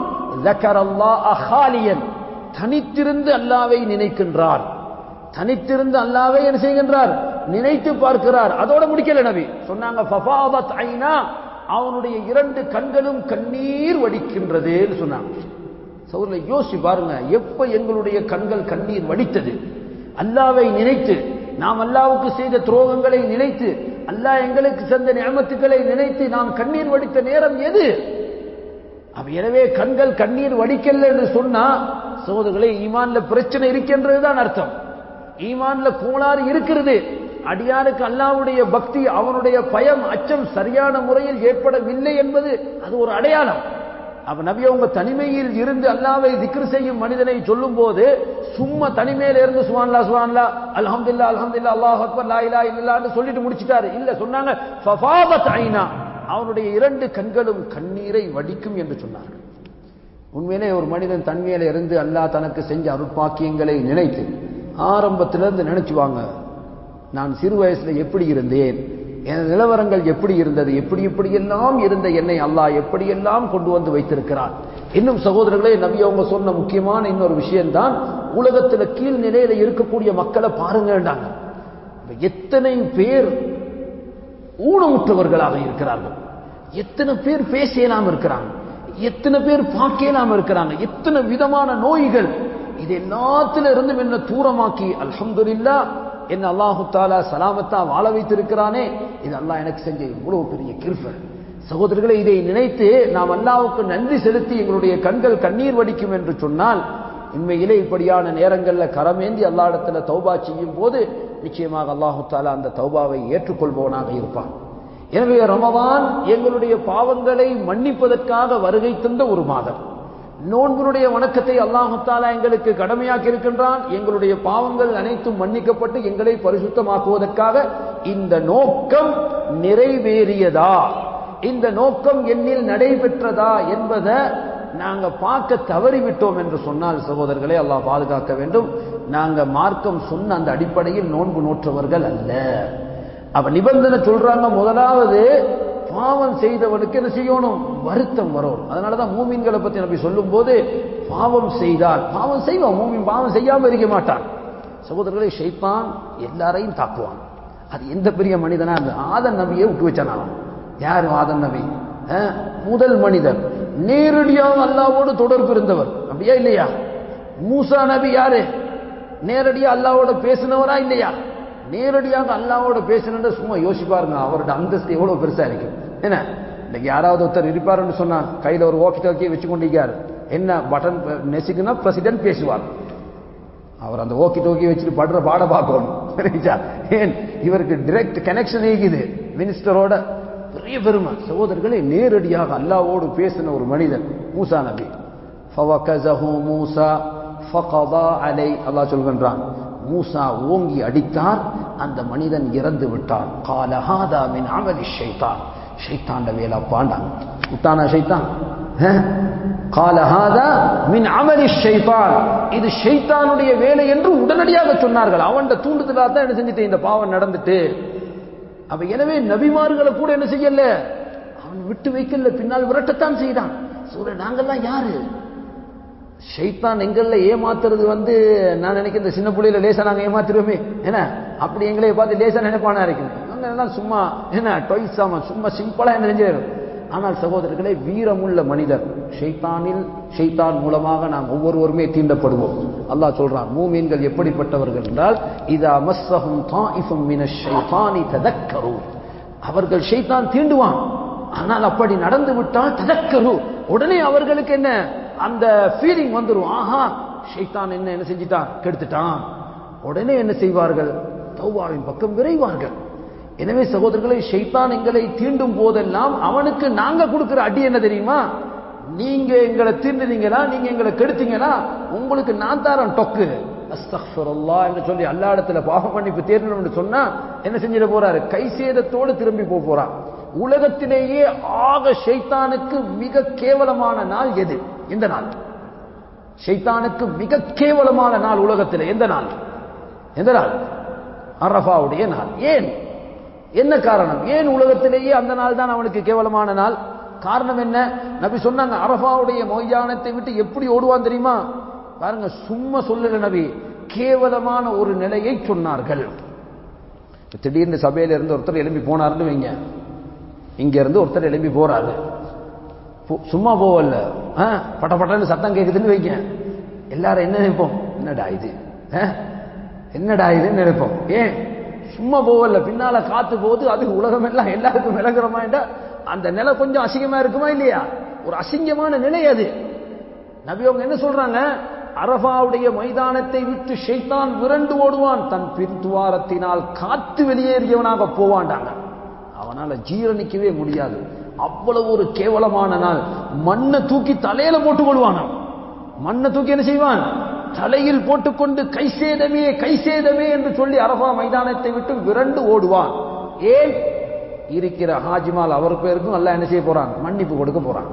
தனித்திருந்து அல்லாவை நினைக்கின்றார் தனித்திருந்து அல்லாவை என்ன செய்கின்றார் நினைத்து பார்க்கிறார் அதோட முடிக்கல நபி சொன்னாங்க ஃபஃபாதத் ஐனா அவனுடைய இரண்டு கண்களும் கண்ணீர் வடிக்கின்றதுன்னு சொன்னாங்க சௌரில் யோசிச்சு பாருங்க எப்ப எங்களுடைய கண்கள் கண்ணீர் வடித்தது அல்லாவை நினைத்து நாம் அல்லாவுக்கு செய்த துரோகங்களை நினைத்து அல்லாஹ் எங்களுக்கு சென்ற நியமத்துக்களை நினைத்து நாம் கண்ணீர் வடித்த நேரம் எது அப்ப எனவே கண்கள் கண்ணீர் வடிக்கல என்று சொன்னா சோதர்களே ஈமான்ல பிரச்சனை இருக்கின்றதுதான் அர்த்தம் ஈமான்ல கோளாறு இருக்கிறது அடியாருக்கு அல்லாவுடைய பக்தி அவனுடைய பயம் அச்சம் சரியான முறையில் ஏற்படவில்லை என்பது அது ஒரு அடையாளம் அப்ப நபி அவங்க தனிமையில் இருந்து அல்லாவை திக்ரு செய்யும் மனிதனை சொல்லும் போது சும்மா தனிமையில இருந்து சுவான்லா சுவான்லா அல்ஹம்துல்லா அல்ஹம்துல்லா அல்லாஹ் அக்பர் லா இலா இல்லல்லான்னு சொல்லிட்டு முடிச்சிட்டாரு இல்ல சொன்னாங்க ஃபஃபாபத் ஐனா அவனுடைய இரண்டு கண்களும் கண்ணீரை வடிக்கும் என்று சொன்னார்கள் உண்மையிலே ஒரு மனிதன் தன்மையில இருந்து அல்லாஹ் தனக்கு செஞ்ச அருட்பாக்கியங்களை நினைத்து ஆரம்பத்திலிருந்து நினைச்சுவாங்க நான் சிறு வயசுல எப்படி இருந்தேன் என் நிலவரங்கள் எப்படி இருந்தது எப்படி எப்படியெல்லாம் இருந்த என்னை அல்லாஹ் எப்படியெல்லாம் கொண்டு வந்து வைத்திருக்கிறான் இன்னும் சகோதரர்களே நபி அவங்க சொன்ன முக்கியமான இன்னொரு விஷயம்தான் உலகத்துல கீழ் நிலையில இருக்கக்கூடிய மக்களை பாருங்கன்றாங்க எத்தனை பேர் ஊனமுற்றவர்களாக இருக்கிறார்கள் எத்தனை பேர் பேசலாம் இருக்கிறாங்க எத்தனை பேர் பார்க்கலாம் இருக்கிறாங்க எத்தனை விதமான நோய்கள் இது எல்லாத்துல இருந்தும் என்ன தூரமாக்கி அல்ஹம்துலில்லா என்ன அல்லாஹு தாலா சலாமத்தா வாழ வைத்திருக்கிறானே இது அல்லாஹ் எனக்கு செஞ்ச இவ்வளவு பெரிய கிருபை சகோதரர்களை இதை நினைத்து நாம் அல்லாவுக்கு நன்றி செலுத்தி எங்களுடைய கண்கள் கண்ணீர் வடிக்கும் என்று சொன்னால் உண்மையிலே இப்படியான நேரங்களில் கரமேந்தி அல்லா இடத்துல தௌபா செய்யும் போது நிச்சயமாக அல்லாஹு தாலா அந்த தௌபாவை ஏற்றுக்கொள்பவனாக இருப்பான் எனவே ரமவான் எங்களுடைய பாவங்களை மன்னிப்பதற்காக வருகை தந்த ஒரு மாதம் நோன்பினுடைய வணக்கத்தை அல்லாஹு தாலா எங்களுக்கு கடமையாக்கி இருக்கின்றான் எங்களுடைய பாவங்கள் அனைத்தும் மன்னிக்கப்பட்டு எங்களை பரிசுத்தமாக்குவதற்காக இந்த நோக்கம் நிறைவேறியதா இந்த நோக்கம் என்னில் நடைபெற்றதா என்பதை நாங்க பார்க்க தவறிவிட்டோம் என்று சொன்னால் சகோதரர்களே அல்லாஹ் பாதுகாக்க வேண்டும் நாங்க மார்க்கம் சொன்ன அந்த அடிப்படையில் நோன்பு நோற்றவர்கள் அல்ல அவ நிபந்தனை சொல்றாங்க முதலாவது பாவம் செய்தவனுக்கு என்ன செய்யணும் வருத்தம் வரும் அதனாலதான் மூமின்களை பத்தி நம்பி சொல்லும் போது பாவம் செய்தால் பாவம் செய்வான் மூமின் பாவம் செய்யாம இருக்க மாட்டான் சகோதரர்களை ஷைத்தான் எல்லாரையும் தாக்குவான் அது எந்த பெரிய மனிதனா அந்த ஆதன் நபியை விட்டு வச்சான் அவன் யார் ஆதன் நபி முதல் மனிதர் நேரடியாக அல்லாவோடு தொடர்பு இருந்தவர் அப்படியா இல்லையா மூசா நபி யாரு நேரடியா அல்லாவோட பேசினவரா இல்லையா நேரடியாக அல்லாவோட பேசணுன்ற சும்மா யோசிப்பாருங்க அவரோட அந்தஸ்து எவ்வளவு பெருசா இருக்கு என்ன இன்னைக்கு யாராவது ஒருத்தர் இருப்பாருன்னு சொன்னா கையில ஒரு ஓக்கி டோக்கி வச்சு கொண்டிருக்காரு என்ன பட்டன் நெசிக்குன்னா பிரசிடென்ட் பேசுவார் அவர் அந்த ஓக்கி டோக்கி வச்சுட்டு படுற பாட பார்க்கணும் ஏன் இவருக்கு டிரெக்ட் கனெக்ஷன் இருக்குது மினிஸ்டரோட பெரிய பெருமை சகோதரர்களே நேரடியாக அல்லாவோடு பேசின ஒரு மனிதன் மூசா நபி மூசா அலை அல்லாஹ் சொல்கின்றான் மூசா ஓங்கி அடித்தார் அந்த மனிதன் இறந்து விட்டான் காலஹாதா மின் அமலி ஷைத்தான் ஷைத்தாண்ட வேலா பாண்டாங்க விட்டானா ஷைத்தான் காலஹாதா மின் அமலி ஷைத்தான் இது ஷைத்தானுடைய வேலை என்று உடனடியாக சொன்னார்கள் அவன் தூண்டுதலா தான் என்ன செஞ்சுட்டு இந்த பாவம் நடந்துட்டு அப்ப எனவே நபிமார்களை கூட என்ன செய்யல அவன் விட்டு வைக்கல பின்னால் விரட்டத்தான் செய்தான் சூரிய நாங்கெல்லாம் யாரு ஷைத்தான் எங்கள்ல ஏமாத்துறது வந்து நான் நினைக்கிறேன் இந்த சின்ன பிள்ளையில லேசா நாங்க ஏமாத்துருவோமே என்ன அப்படி எங்களை பார்த்து லேசா நினைப்பானா இருக்கும் நாங்க எல்லாம் சும்மா என்ன டொய்ஸ் ஆமா சும்மா சிம்பிளா என்ன செஞ்சிடும் ஆனால் சகோதரர்களே வீரமுள்ள மனிதர் ஷைத்தானில் ஷைத்தான் மூலமாக நாம் ஒவ்வொருவருமே தீண்டப்படுவோம் அல்லாஹ் சொல்றான் மூமீன்கள் எப்படிப்பட்டவர்கள் என்றால் இதா மஸ்ஸஹும் தாயிஃபும் மினஷ் ஷைத்தானி ததக்கரு அவர்கள் ஷைத்தான் தீண்டுவான் ஆனால் அப்படி நடந்து விட்டால் ததக்கரு உடனே அவர்களுக்கு என்ன அந்த ஃபீலிங் வந்துடும் ஆஹா ஷைத்தான் என்ன என்ன செஞ்சிட்டான் கெடுத்துட்டான் உடனே என்ன செய்வார்கள் தௌபாவின் பக்கம் விரைவார்கள் எனவே சகோதரர்களை ஷைத்தான் எங்களை தீண்டும் போதெல்லாம் அவனுக்கு நாங்க கொடுக்கிற அடி என்ன தெரியுமா நீங்க எங்களை தீண்டுனீங்களா நீங்க எங்களை கெடுத்தீங்களா உங்களுக்கு நான் தாரன் டொக்கு அஸ்தக்ஃபிருல்லா என்று சொல்லி அல்லா இடத்துல பாவம் மன்னிப்பு தேடணும் என்று சொன்னா என்ன செஞ்சிட போறாரு கை சேதத்தோடு திரும்பி போக போறான் உலகத்திலேயே ஆக ஷைத்தானுக்கு மிக கேவலமான நாள் எது எந்த நாள் ஷைத்தானுக்கு மிக கேவலமான நாள் உலகத்தில் எந்த நாள் எந்த நாள் அரபாவுடைய நாள் ஏன் என்ன காரணம் ஏன் உலகத்திலேயே அந்த நாள் தான் அவனுக்கு கேவலமான நாள் காரணம் என்ன நபி சொன்னாங்க அரபாவுடைய மொய்யானத்தை விட்டு எப்படி ஓடுவான் தெரியுமா பாருங்க சும்மா சொல்லல நபி கேவலமான ஒரு நிலையை சொன்னார்கள் திடீர்னு சபையில இருந்து ஒருத்தர் எழும்பி போனாருன்னு வைங்க இங்க இருந்து ஒருத்தர் எழும்பி போறாரு சும்மா போவல்ல பட்ட பட்டன்னு சத்தம் கேக்குதுன்னு வைங்க எல்லாரும் என்ன நினைப்போம் என்னடா இது என்னடா இதுன்னு நினைப்போம் ஏன் சும்மா போவல்ல பின்னால காத்து போது அது உலகம் எல்லாம் எல்லாருக்கும் விளங்குறமாண்டா அந்த நிலை கொஞ்சம் அசிங்கமா இருக்குமா இல்லையா ஒரு அசிங்கமான நிலை அது நபி அவங்க என்ன சொல்றாங்க அரபாவுடைய மைதானத்தை விட்டு ஷைத்தான் விரண்டு ஓடுவான் தன் பின்துவாரத்தினால் காத்து வெளியேறியவனாக போவாண்டாங்க அவனால ஜீரணிக்கவே முடியாது அவ்வளவு ஒரு கேவலமான நாள் மண்ணை தூக்கி தலையில போட்டுக் கொள்வானாம் மண்ணை தூக்கி என்ன செய்வான் தலையில் போட்டுக்கொண்டு கை சேதமே கை சேதமே என்று சொல்லி அரபா மைதானத்தை விட்டு விரண்டு ஓடுவான் ஏன் இருக்கிற ஹாஜிமால் அவர் பேருக்கும் அல்ல என்ன செய்ய போறான் மன்னிப்பு கொடுக்க போறான்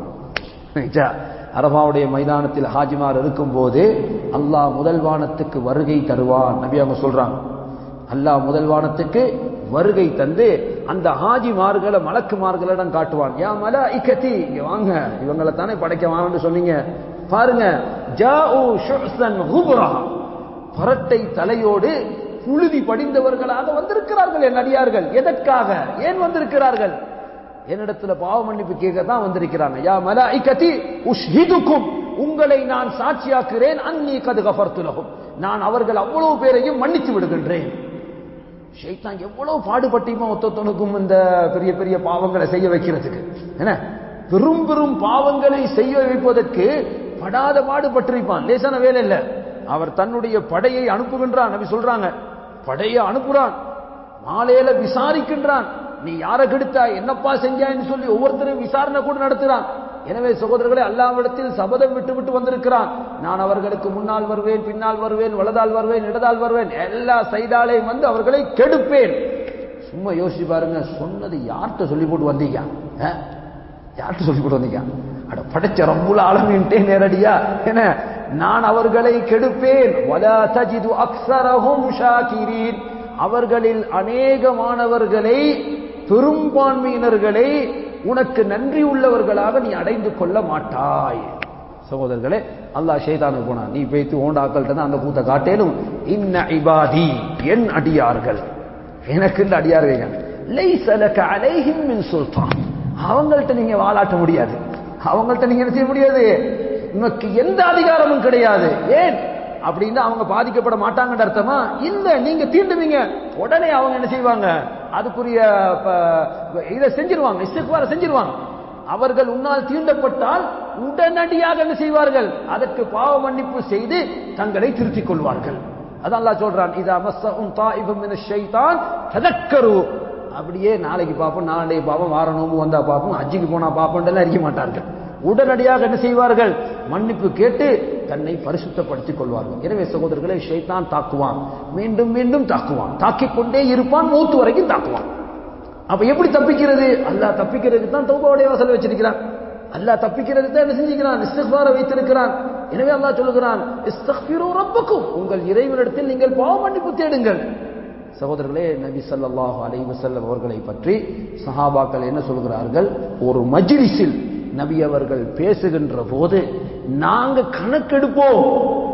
அரபாவுடைய மைதானத்தில் ஹாஜிமார் இருக்கும் போது அல்லாஹ் முதல் வானத்துக்கு வருகை தருவான் நபி அவங்க சொல்றாங்க அல்லாஹ் முதல் வானத்துக்கு வருகை தந்து அந்த ஹாஜிமார்களை மலக்குமார்களிடம் காட்டுவான் யா மலா இக்கத்தி இங்க வாங்க இவங்களை தானே படைக்க வாங்கன்னு சொன்னீங்க பாருங்க ஜாஉ ஷுஹ்சன் குபுரா பரட்டை தலையோடு புழுதி படிந்தவர்களாக வந்திருக்கிறார்கள் என் அடியார்கள் எதற்காக ஏன் வந்திருக்கிறார்கள் என்னிடத்துல பாவ மன்னிப்பு கேட்க தான் வந்திருக்கிறாங்க யா மலாஇகதி உஷ்ஹிதுக்கும் உங்களை நான் சாட்சியாக்குறேன் அன்னி கது கஃபர்துலகும் நான் அவர்கள் அவ்வளவு பேரையும் மன்னித்து விடுகின்றேன் ஷைத்தான் எவ்வளவு பாடுபட்டியுமா ஒத்தொத்தனுக்கும் இந்த பெரிய பெரிய பாவங்களை செய்ய வைக்கிறதுக்கு என்ன பெரும் பெரும் பாவங்களை செய்ய வைப்பதற்கு படாத பாடுபட்டிருப்பான் லேசான வேலை இல்ல அவர் தன்னுடைய படையை அனுப்புகின்றான் நபி சொல்றாங்க படையை அனுப்புறான் மாலையில விசாரிக்கின்றான் நீ யாரை கெடுத்தாய் என்னப்பா செஞ்சாய்ன்னு சொல்லி ஒவ்வொருத்தரும் விசாரணை கூட நடத்துறான் எனவே சகோதரர்களே அல்லாவிடத்தில் சபதம் விட்டு விட்டு வந்திருக்கிறான் நான் அவர்களுக்கு முன்னால் வருவேன் பின்னால் வருவேன் வலதால் வருவேன் இடதால் வருவேன் எல்லா சைடாலையும் வந்து அவர்களை கெடுப்பேன் சும்மா யோசிச்சு பாருங்க சொன்னது யார்கிட்ட சொல்லி போட்டு வந்தீங்க ஆ? யார்கிட்ட சொல்லி போட்டு வந்தீங்க அட படைச்ச ரப்புல ஆலமீன்ட்டே நேரடியா என்ன நான் அவர்களை கெடுப்பேன் வலா தஜிது அக்ஸரஹும் ஷாகிரீன் அவர்களில் அநேகமானவர்களை பெரும்பான்மையினர்களை உனக்கு நன்றி உள்ளவர்களாக நீ அடைந்து கொள்ள மாட்டாய் சகோதரர்களே அல்லாஹ் ஷைதானுக்கு போனான் நீ பேத்து ஓண்டாக்கள்கிட்ட தான் அந்த கூத்த காட்டேனும் இன்ன இபாதி என் அடியார்கள் எனக்கு இந்த அடியார்கள் லைஸ லக அலைஹிம் மின் சுல்தான் அவங்கள்ட்ட நீங்க வாலாட்ட முடியாது அவங்கள்ட்ட நீங்க என்ன செய்ய முடியாது உனக்கு எந்த அதிகாரமும் கிடையாது ஏன் அப்படின்னா அவங்க பாதிக்கப்பட மாட்டாங்கன்ற அர்த்தமா இல்ல நீங்க தீண்டுவீங்க உடனே அவங்க என்ன செய்வாங்க அதுக்குரிய ப- இதை செஞ்சிருவாங்க இஸ்திக்பார செஞ்சிருவாங்க அவர்கள் உன்னால் தீண்டப்பட்டால் உடனடியாக என்ன செய்வார்கள் அதற்கு பாவ மன்னிப்பு செய்து தங்களை திருத்திக் கொள்வார்கள் அதான் அல்லாஹ் சொல்றான் இதா மஸ்ஸஹும் தாயிபும் மினஷ் ஷைத்தான் ததக்கரு அப்படியே நாளைக்கு பார்ப்போம் நாளைக்கு பார்ப்போம் வார நோம்பு வந்தா பார்ப்போம் அஜிக்கு போனா பார்ப்போம் அறிய மாட்டார்கள் உடனடியாக என்ன செய்வார்கள் மன்னிப்பு கேட்டு தன்னை பரிசுத்தப்படுத்திக் கொள்வார்கள் எனவே சகோதரர்களை ஷைத்தான் தாக்குவான் மீண்டும் மீண்டும் தாக்குவான் தாக்கிக் கொண்டே இருப்பான் மூத்து வரைக்கும் தாக்குவான் அப்ப எப்படி தப்பிக்கிறது அல்லாஹ் தப்பிக்கிறதுக்கு தான் தௌபாவுடைய வாசல் வச்சிருக்கிறான் அல்லாஹ் தப்பிக்கிறதுக்கு தான் என்ன செஞ்சிருக்கிறான் இஸ்திக்பார வைத்திருக்கிறான் எனவே அல்லாஹ் சொல்லுகிறான் இஸ்தக்பிரு ரப்பக்கும் உங்கள் இறைவனிடத்தில் நீங்கள் பாவ மன்னிப்பு தேடுங்கள் சகோதரர்களே நபி ஸல்லல்லாஹு அலைஹி வஸல்லம் அவர்களை பற்றி சஹாபாக்கள் என்ன சொல்கிறார்கள் ஒரு மஜ்லிஸில் நபி அவர்கள் பேசுகின்ற போது நாங்க கணக்கெடுப்போம்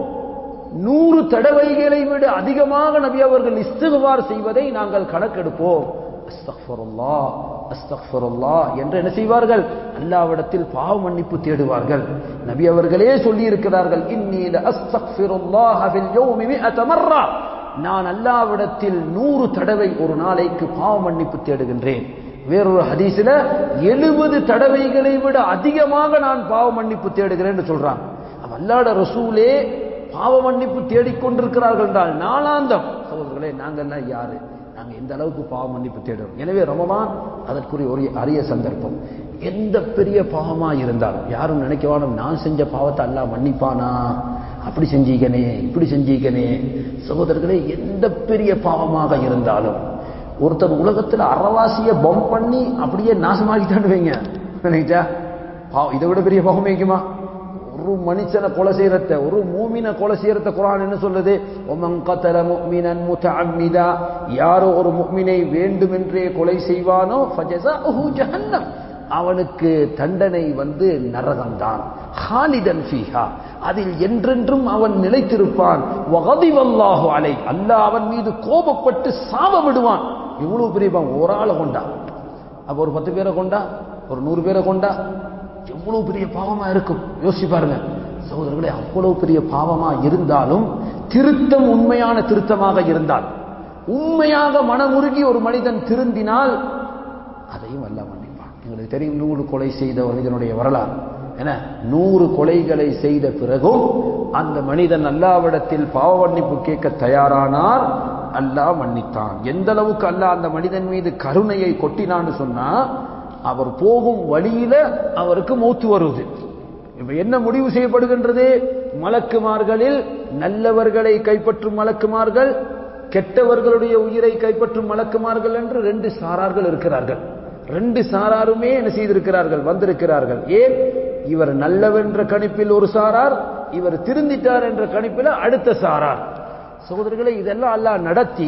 நூறு தடவைகளை விட அதிகமாக நபி அவர்கள் இஸ்திகுபார் செய்வதை நாங்கள் கணக்கெடுப்போம் அஸ்தக்ஃபிருல்லாஹ் அஸ்தக்ஃபிருல்லாஹ் என்று என்ன செய்வார்கள் அல்லாவிடத்தில் பாவ மன்னிப்பு தேடுவார்கள் நபி அவர்களே சொல்லி இருக்கிறார்கள் இன்னீல அஸ்தக்ஃபிருல்லாஹ ஃபில் யௌமி மிஅத மர்ரா நான் அல்லாவிடத்தில் நூறு தடவை ஒரு நாளைக்கு பாவ மன்னிப்பு தேடுகின்றேன் வேறொரு ஹதீஸ்ல எழுபது தடவைகளை விட அதிகமாக நான் பாவ மன்னிப்பு தேடுகிறேன் என்று சொல்றான் அப்ப அல்லாட ரசூலே பாவ மன்னிப்பு தேடிக்கொண்டிருக்கிறார்கள் என்றால் நாளாந்தம் சகோதரர்களே நாங்கள்லாம் யாரு நாங்க எந்த அளவுக்கு பாவ மன்னிப்பு தேடுறோம் எனவே ரமதான் அதற்குரிய ஒரு அரிய சந்தர்ப்பம் எந்த பெரிய பாவமா இருந்தாலும் யாரும் நினைக்கவானும் நான் செஞ்ச பாவத்தை அல்லாஹ் மன்னிப்பானா அப்படி செஞ்சீகனே இப்படி செஞ்சீகனே சகோதரர்களே எந்த பெரிய பாவமாக இருந்தாலும் ஒருத்தர் உலகத்துல அறவாசிய பம் பண்ணி அப்படியே நாசமாக்கிட்டான்னு வைங்க நினைச்சா பாவம் இதை விட பெரிய பாவம் வைக்குமா ஒரு மனுஷனை கொலை செய்யறத ஒரு மூமினை கொலை செய்யறத குரான் என்ன சொல்லுது ஒமன் கத்தல முக்மினன் முத்தஅம்மிதா யாரோ ஒரு முக்மினை வேண்டுமென்றே கொலை செய்வானோ ஃபஜஸாஹு ஜஹன்னம் அவனுக்கு தண்டனை வந்து நரகம்தான் ஹாலிதன் ஃபீஹா அதில் என்றென்றும் அவன் நிலைத்திருப்பான் வகதிவல்லாஹு அலை அல்லாஹ் அவன் மீது கோபப்பட்டு சாப விடுவான் இவ்வளவு பெரிய பாவம் ஒரு ஆளை கொண்டா அப்ப ஒரு பத்து பேரை கொண்டா ஒரு நூறு பேரை கொண்டா எவ்வளவு பெரிய பாவமா இருக்கும் யோசிச்சு பாருங்க சகோதரர்களே அவ்வளவு பெரிய பாவமா இருந்தாலும் திருத்தம் உண்மையான திருத்தமாக இருந்தால் உண்மையாக மனமுருகி ஒரு மனிதன் திருந்தினால் அதையும் அல்ல மன்னிப்பான் எங்களுக்கு தெரியும் நூறு கொலை செய்த மனிதனுடைய வரலாறு என நூறு கொலைகளை செய்த பிறகும் அந்த மனிதன் அல்லாவிடத்தில் பாவ மன்னிப்பு கேட்க தயாரானார் அல்லாஹ் மன்னித்தான் எந்த அளவுக்கு அல்லாஹ் அந்த மனிதன் மீது கருணையை கொட்டினான்னு சொன்னா அவர் போகும் வழியில அவருக்கு மூத்து வருவது இப்ப என்ன முடிவு செய்யப்படுகின்றது மலக்குமார்களில் நல்லவர்களை கைப்பற்றும் மலக்குமார்கள் கெட்டவர்களுடைய உயிரை கைப்பற்றும் மலக்குமார்கள் என்று ரெண்டு சாரார்கள் இருக்கிறார்கள் ரெண்டு சாராருமே என்ன செய்திருக்கிறார்கள் வந்திருக்கிறார்கள் ஏன் இவர் நல்லவென்ற கணிப்பில் ஒரு சாரார் இவர் திருந்திட்டார் என்ற கணிப்பில் அடுத்த சாரார் சகோதரர்களை இதெல்லாம் அல்லாஹ் நடத்தி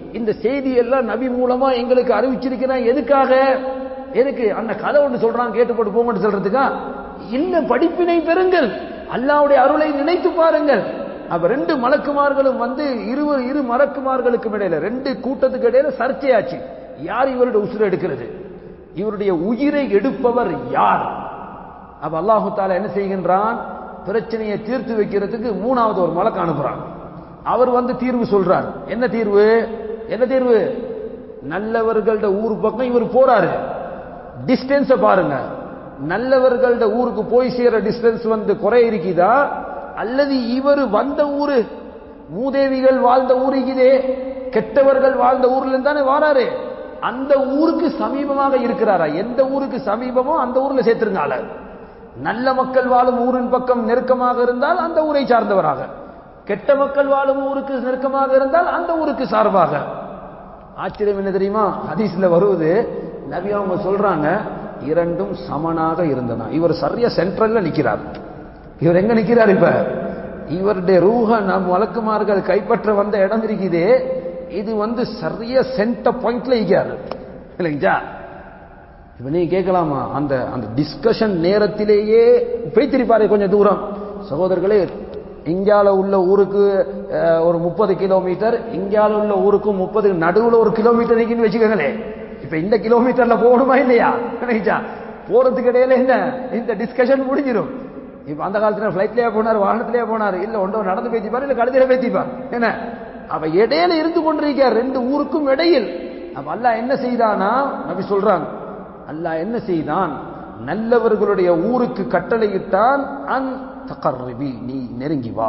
இந்த செய்தி எல்லாம் நபி மூலமா எங்களுக்கு அறிவிச்சிருக்கிறான் எதுக்காக எதுக்கு அந்த கதை ஒன்று சொல்றான் கேட்டு போட்டு போங்கன்னு சொல்றதுக்கா இல்ல படிப்பினை பெறுங்கள் அல்லாவுடைய அருளை நினைத்து பாருங்கள் அப்ப ரெண்டு மலக்குமார்களும் வந்து இருவர் இரு மலக்குமார்களுக்கும் இடையில ரெண்டு கூட்டத்துக்கு இடையில சர்ச்சையாச்சு யார் இவருடைய உசுரை எடுக்கிறது இவருடைய உயிரை எடுப்பவர் யார் அப்ப அல்லாஹு தாலா என்ன செய்கின்றான் பிரச்சனையை தீர்த்து வைக்கிறதுக்கு மூணாவது ஒரு மலக்கு அனுப்புறான் அவர் வந்து தீர்வு சொல்றார் என்ன தீர்வு என்ன தீர்வு நல்லவர்கள்ட ஊர் பக்கம் இவர் போறாரு டிஸ்டன்ஸ பாருங்க நல்லவர்கள்ட ஊருக்கு போய் சேர டிஸ்டன்ஸ் வந்து குறை இருக்குதா அல்லது இவர் வந்த ஊரு மூதேவிகள் வாழ்ந்த ஊர் இருக்குதே கெட்டவர்கள் வாழ்ந்த ஊர்ல இருந்து தானே வாராரு அந்த ஊருக்கு சமீபமாக இருக்கிறாரா எந்த ஊருக்கு சமீபமோ அந்த ஊர்ல சேர்த்திருங்க ஆள நல்ல மக்கள் வாழும் ஊரின் பக்கம் நெருக்கமாக இருந்தால் அந்த ஊரை சார்ந்தவராக கெட்ட மக்கள் வாழும் ஊருக்கு நெருக்கமாக இருந்தால் அந்த ஊருக்கு சார்பாக ஆச்சரியம் என்ன தெரியுமா ஹதீஸ்ல வருவது நபி அவங்க சொல்றாங்க இரண்டும் சமனாக இருந்தன இவர் சரியா சென்ட்ரல்ல நிக்கிறார் இவர் எங்க நிக்கிறார் இப்ப இவருடைய ரூஹ நம் வழக்குமார்கள் கைப்பற்ற வந்த இடம் இருக்குதே இது வந்து சரியா சென்டர் பாயிண்ட்ல இருக்கிறார் இல்லைங்களா இப்ப நீங்க கேட்கலாமா அந்த அந்த டிஸ்கஷன் நேரத்திலேயே பேத்திருப்பாரு கொஞ்சம் தூரம் சகோதரர்களே இந்தியால உள்ள ஊருக்கு அஹ், ஒரு முப்பது கிலோமீட்டர் இந்தியால உள்ள ஊருக்கும் முப்பது நடுவுல ஒரு கிலோமீட்டர் இருக்குன்னு வச்சுக்கோங்களேன் இப்ப இந்த கிலோமீட்டர்ல போகணுமா இல்லையா நினைச்சா போறதுக்கு இடையில என்ன இந்த டிஸ்கஷன் முடிஞ்சிடும் இப்ப அந்த காலத்துல பிளைட்லயே போனார் வாகனத்திலேயே போனார் இல்ல ஒன்றோ நடந்து பேத்திப்பார் இல்ல கழுதியில பேத்திப்பார் என்ன அவ இடையில இருந்து கொண்டிருக்கார் ரெண்டு ஊருக்கும் இடையில் அப்ப அல்லாஹ் என்ன செய்தானா நபி சொல்றாங்க அல்லாஹ் என்ன செய்தான் நல்லவர்களுடைய ஊருக்கு கட்டளையிட்டான் அன் தகர்ரிபி நீ நெருங்கி வா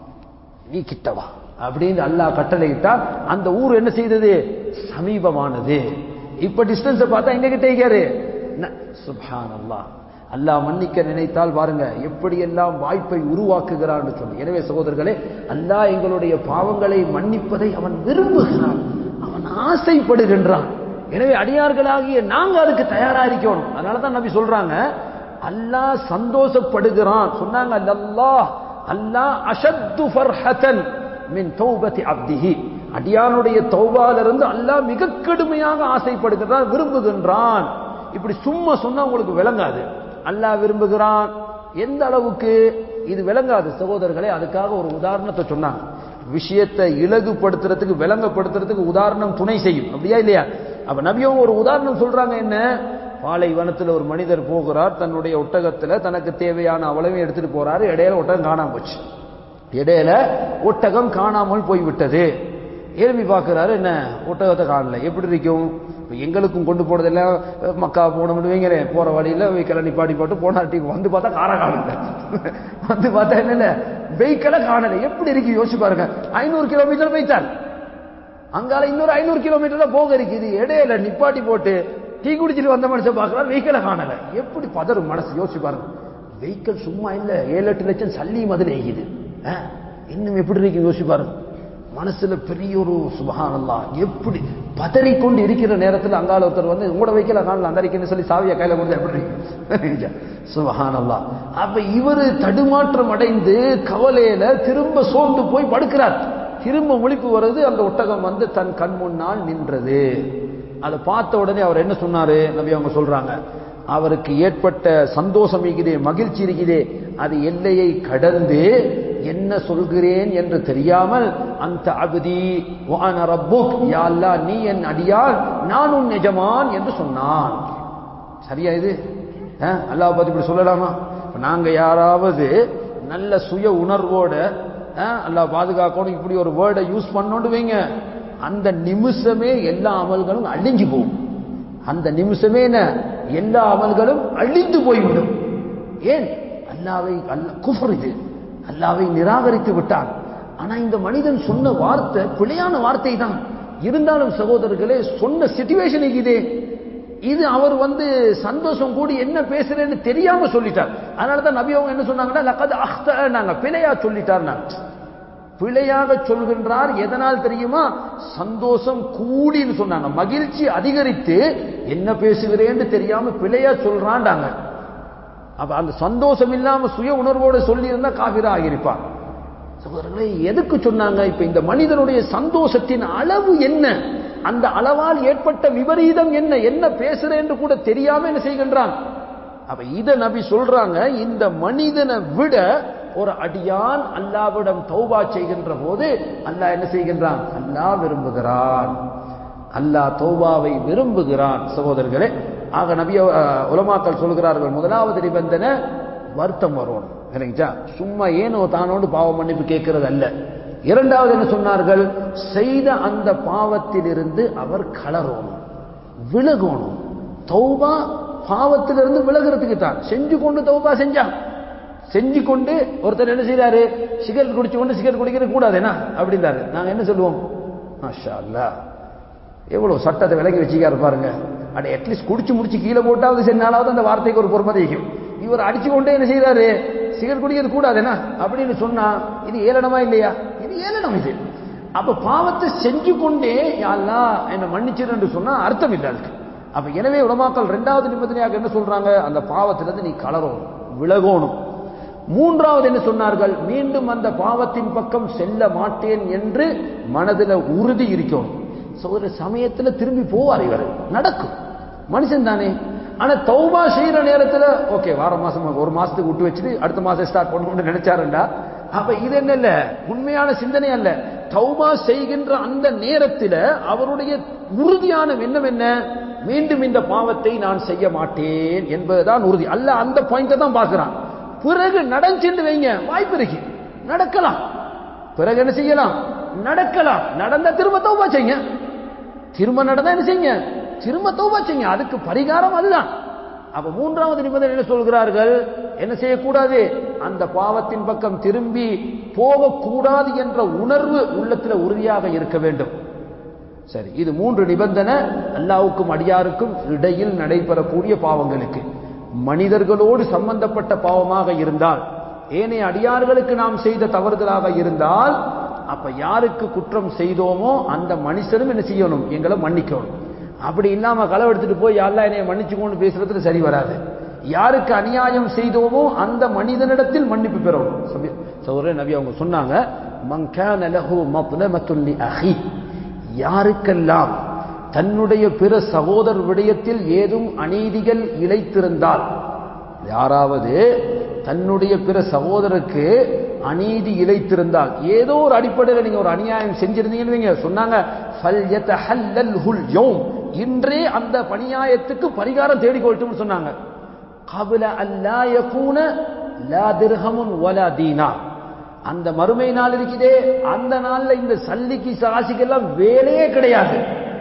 நீ கிட்ட வா அப்படின்னு அல்லாஹ் கட்டளையிட்டான் அந்த ஊர் என்ன செய்தது சமீபமானது இப்ப டிஸ்டன்ஸை பார்த்தா எங்க கிட்ட இருக்காரு சுபான் அல்லாஹ் அல்லாஹ் மன்னிக்க நினைத்தால் பாருங்க எப்படியெல்லாம் வாய்ப்பை உருவாக்குகிறான்னு சொல்லி எனவே சகோதரர்களே அல்லாஹ் எங்களுடைய பாவங்களை மன்னிப்பதை அவன் விரும்புகிறான் அவன் ஆசைப்படுகின்றான் எனவே அடியார்களாகிய நாங்க அதுக்கு தயாரா இருக்கணும் அதனால தான் நபி சொல்றாங்க அல்லாஹ் சந்தோஷப்படுகிறான் சொன்னாங்க அல்லாஹ் அல்லாஹ் அஷத்து ஃபர்ஹதன் மின் தௌபதி அப்திஹி அடியானுடைய தௌபாலிருந்து அல்லாஹ் மிக கடுமையாக ஆசைப்படுகிறான் விரும்புகின்றான் இப்படி சும்மா சொன்னா உங்களுக்கு விளங்காது அல்லாஹ் விரும்புகிறான் எந்த அளவுக்கு இது விளங்காது சகோதரர்களே அதுக்காக ஒரு உதாரணத்தை சொன்னாங்க விஷயத்தை இலகுபடுத்துறதுக்கு விளங்கப்படுத்துறதுக்கு உதாரணம் துணை செய்யும் அப்படியா இல்லையா அப்ப நபியும் ஒரு உதாரணம் சொல்றாங்க என்ன பாலைவனத்தில் ஒரு மனிதர் போகிறார் தன்னுடைய ஒட்டகத்துல தனக்கு தேவையான அவ்வளவையும் எடுத்துட்டு போறாரு இடையில ஒட்டகம் காணாம போச்சு இடையில ஒட்டகம் காணாமல் போய்விட்டது எழுப்பி பார்க்கிறாரு என்ன ஒட்டகத்தை காணல எப்படி இருக்கும் இப்ப எங்களுக்கும் கொண்டு போனதெல்லாம் மக்கா போனோம்னு வைங்களேன் போற வழியில வெஹிக்கலை நிப்பாட்டி போட்டு போனாட்டி வந்து பார்த்தா காரை காணல வந்து பார்த்தா என்ன வெஹிக்கலை காணல எப்படி இருக்கு யோசிச்சு பாருங்க ஐநூறு கிலோமீட்டர் போய்த்தார் அங்கால இன்னொரு ஐநூறு கிலோமீட்டர்ல போக இருக்குது இடையில நிப்பாட்டி போட்டு டீ குடிச்சிட்டு வந்த மனுஷன் பார்க்கலாம் வெஹிக்கலை காணல எப்படி பதறும் மனசு யோசிச்சு பாருங்க வெஹிக்கல் சும்மா இல்ல ஏழு எட்டு லட்சம் சல்லி மாதிரி இருக்குது அஹ், இன்னும் எப்படி இருக்கு யோசிச்சு பாருங்க மனசுல பெரிய ஒரு சுபஹானல்லா எப்படி பதறிக்கொண்டு இருக்கிற நேரத்தில் அங்கால ஒருத்தர் வந்து உங்களோட வைக்கல காணல அந்த அறிக்கைன்னு சொல்லி சாவியை கையில கொடுத்து எப்படி இருக்கு சுபஹானல்லா அப்ப இவரு தடுமாற்றம் அடைந்து கவலையில திரும்ப சோர்ந்து போய் படுக்கிறார் திரும்ப முழிப்பு வருது அந்த ஒட்டகம் வந்து தன் கண் முன்னால் நின்றது அதை பார்த்த உடனே அவர் என்ன சொன்னாரு நபி அவங்க சொல்றாங்க அவருக்கு ஏற்பட்ட சந்தோஷம் இருக்குதே மகிழ்ச்சி இருக்குதே அது எல்லையை கடந்து என்ன சொல்கிறேன் என்று தெரியாமல் அந்த அபதி வான ரப்புக் யா அல்லாஹ் நீ என் அடியான் நான் உன் எஜமான் என்று சொன்னான் சரியா இது அஹ், அல்லாஹ் பத்தி இப்படி சொல்லலாமா இப்ப நாங்க யாராவது நல்ல சுய உணர்வோட அஹ், அல்லாஹ் பாதுகாக்கணும் இப்படி ஒரு வேர்டை யூஸ் பண்ணோண்டு வைங்க அந்த நிமிஷமே எல்லா அமல்களும் அழிஞ்சு போகும் அந்த நிமிஷமே என்ன எல்லா அமல்களும் அழிந்து போய்விடும் ஏன் அல்லாவை அல்ல குஃபர் இது அல்லாவை நிராகரித்து விட்டான் ஆனா இந்த மனிதன் சொன்ன வார்த்தை பிழையான வார்த்தை தான் இருந்தாலும் சகோதரர்களே சொன்ன சிச்சுவேஷன் இதே இது அவர் வந்து சந்தோஷம் கூடி என்ன பேசுறேன்னு தெரியாம சொல்லிட்டார் அதனால தான் நபி அவங்க என்ன சொன்னாங்கன்னா லக்கது அஹ்த நாங்க பிழையா சொல்லிட்டார் பிழையாக சொல்கின்றார் எதனால் தெரியுமா சந்தோஷம் கூடின்னு சொன்னாங்க மகிழ்ச்சி அதிகரித்து என்ன பேசுகிறேன்னு தெரியாம பிழையா சொல்றான்டாங்க அப்ப அந்த சந்தோஷம் இல்லாம சுய உணர்வோடு சொல்லி இருந்தா காபிரா ஆகியிருப்பான் சகோதரர்களே எதுக்கு சொன்னாங்க இப்ப இந்த மனிதனுடைய சந்தோஷத்தின் அளவு என்ன அந்த அளவால் ஏற்பட்ட விபரீதம் என்ன என்ன பேசுறேன் என்று கூட தெரியாம என்ன செய்கின்றான் அப்ப இத நபி சொல்றாங்க இந்த மனிதனை விட ஒரு அடியான் அல்லாவிடம் தௌபா செய்கின்ற போது அல்லாஹ் என்ன செய்கின்றான் அல்லாஹ் விரும்புகிறான் அல்லாஹ் தௌபாவை விரும்புகிறான் சகோதரர்களே ஆக நபிய அஹ், உலமாக்கள் சொல்கிறார்கள் முதலாவது நிபந்தனை வருத்தம் வரணும் சரிங்களா சும்மா ஏனோ தானோடு பாவ மன்னிப்பு கேட்கிறது அல்ல இரண்டாவது என்ன சொன்னார்கள் செய்த அந்த பாவத்திலிருந்து அவர் கலரணும் விலகணும் தௌபா பாவத்திலிருந்து விலகிறதுக்கு தான் செஞ்சு கொண்டு தௌபா செஞ்சான் செஞ்சு கொண்டு ஒருத்தர் என்ன செய்றாரு சிகரெட் குடிச்சு கொண்டு சிகரெட் குடிக்கிறது கூடாது என்ன அப்படின்றாரு நாங்க என்ன சொல்லுவோம் மாஷா அல்லாஹ் எவ்வளவு சட்டத்தை விலகி வச்சுக்காரு பாருங்க அட அட்லீஸ்ட் குடிச்சு முடிச்சு கீழே போட்டாவது சரி நாளாவது அந்த வார்த்தைக்கு ஒரு பொறுமை இருக்கும் இவர் அடிச்சு கொண்டே என்ன செய்யறாரு சிகரெட் குடிக்கிறது கூடாது என்ன அப்படின்னு சொன்னா இது ஏளனமா இல்லையா இது ஏளனம் இது அப்ப பாவத்தை செஞ்சு கொண்டே யாழ்லா என்ன மன்னிச்சிரு என்று சொன்னா அர்த்தம் இல்லை அதுக்கு அப்ப எனவே உலமாக்கள் ரெண்டாவது நிபந்தனையாக என்ன சொல்றாங்க அந்த பாவத்திலிருந்து நீ கலரணும் விலகணும் மூன்றாவது என்ன சொன்னார்கள் மீண்டும் அந்த பாவத்தின் பக்கம் செல்ல மாட்டேன் என்று மனதில் உறுதி இருக்கணும் So, ஒரு சமயத்துல திரும்பி போவார் இவர் நடக்கும் மனுஷன் தானே ஆனா தௌபா செய்யற நேரத்துல ஓகே வார மாசம் ஒரு மாசத்துக்கு விட்டு வச்சுட்டு அடுத்த மாசம் ஸ்டார்ட் பண்ணணும்னு நினைச்சாருண்டா அப்ப இது என்ன இல்ல உண்மையான சிந்தனை அல்ல தௌபா செய்கின்ற அந்த நேரத்தில் அவருடைய உறுதியான எண்ணம் என்ன மீண்டும் இந்த பாவத்தை நான் செய்ய மாட்டேன் என்பதுதான் உறுதி அல்ல அந்த பாயிண்ட தான் பார்க்கிறான் பிறகு நடந்துட்டு வைங்க வாய்ப்பு இருக்கு நடக்கலாம் பிறகு என்ன செய்யலாம் நடக்கலாம் நடந்த திரும்ப தௌபா செய்யுங்க திரும்ப நடந்தா என்ன செய்யுங்க திரும்ப தௌபா செய்யுங்க அதுக்கு பரிகாரம் அதுதான் அப்ப மூன்றாவது நிபந்தனை என்ன சொல்கிறார்கள் என்ன செய்யக்கூடாது அந்த பாவத்தின் பக்கம் திரும்பி போகக்கூடாது என்ற உணர்வு உள்ளத்துல உறுதியாக இருக்க வேண்டும் சரி இது மூன்று நிபந்தனை அல்லாவுக்கும் அடியாருக்கும் இடையில் நடைபெறக்கூடிய பாவங்களுக்கு மனிதர்களோடு சம்பந்தப்பட்ட பாவமாக இருந்தால் ஏனைய அடியார்களுக்கு நாம் செய்த தவறுதலாக இருந்தால் அப்ப யாருக்கு குற்றம் செய்தோமோ அந்த மனுஷனும் என்ன செய்யணும் எங்களை மன்னிக்கணும் அப்படி இல்லாம களவு எடுத்துட்டு போய் யாரெல்லாம் என்னைய மன்னிச்சுக்கோன்னு பேசுறதுல சரி வராது யாருக்கு அநியாயம் செய்தோமோ அந்த மனிதனிடத்தில் மன்னிப்பு பெறணும் சபி- சகோதரர் நபி அவங்க சொன்னாங்க மங்கான லஹு மத்லமத்துன் லி அஹி யாருக்கெல்லாம் தன்னுடைய பிற சகோதரர் விடயத்தில் ஏதும் அநீதிகள் இழைத்திருந்தால் யாராவது தன்னுடைய பிற சகோதரருக்கு அநீதி இழைத்திருந்தால் ஏதோ ஒரு அடிப்படையில் நீங்க ஒரு அநியாயம் செஞ்சிருந்தீங்கன்னு வைங்க, சொன்னாங்க "ஃபல்யதஹல்லல்ஹுல் யௌம்." இன்றே அந்த பணியாயத்துக்கு பரிகாரம் தேடிக்கொள்ளட்டும் சொன்னாங்க கபில அல்லா யகூன லா திர்ஹமுன் வலா தீனார் அந்த மறுமை நாள் இருக்குதே அந்த நாள்ல இந்த சல்லிக்கு சாசிக்கெல்லாம் வேலையே கிடையாது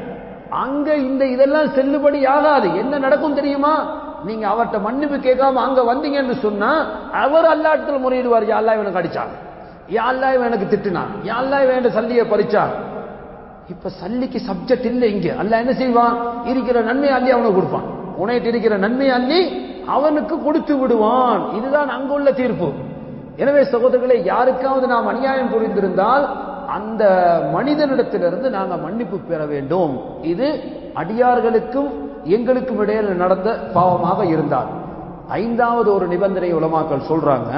அங்க இந்த இதெல்லாம் செல்லுபடி ஆகாது என்ன நடக்கும் தெரியுமா நீங்க அவர்ட்ட மன்னிப்பு கேட்காம அங்க வந்தீங்கன்னு சொன்னா அவர் அல்லாட்டத்தில் முறையிடுவார் யாழ்லா இவனுக்கு அடிச்சான் யாழ்லா இவன் எனக்கு திட்டினான் யாழ்லா இவன் என் சல்லியை பறிச்சான் இப்ப சல்லிக்கு சப்ஜெக்ட் இல்லை இங்க அல்ல என்ன செய்வான் இருக்கிற நன்மை அள்ளி அவனுக்கு கொடுப்பான் உனையிட்டு இருக்கிற நன்மை அள்ளி அவனுக்கு கொடுத்து விடுவான் இதுதான் அங்குள்ள தீர்ப்பு எனவே சகோதரர்களே யாருக்காவது நாம் அநியாயம் புரிந்திருந்தால் அந்த மனிதனிடத்திலிருந்து நாங்க மன்னிப்பு பெற வேண்டும் இது அடியார்களுக்கும் எங்களுக்கும் இடையில நடந்த பாவமாக இருந்தால் ஐந்தாவது ஒரு நிபந்தனை உலமாக்கள் சொல்றாங்க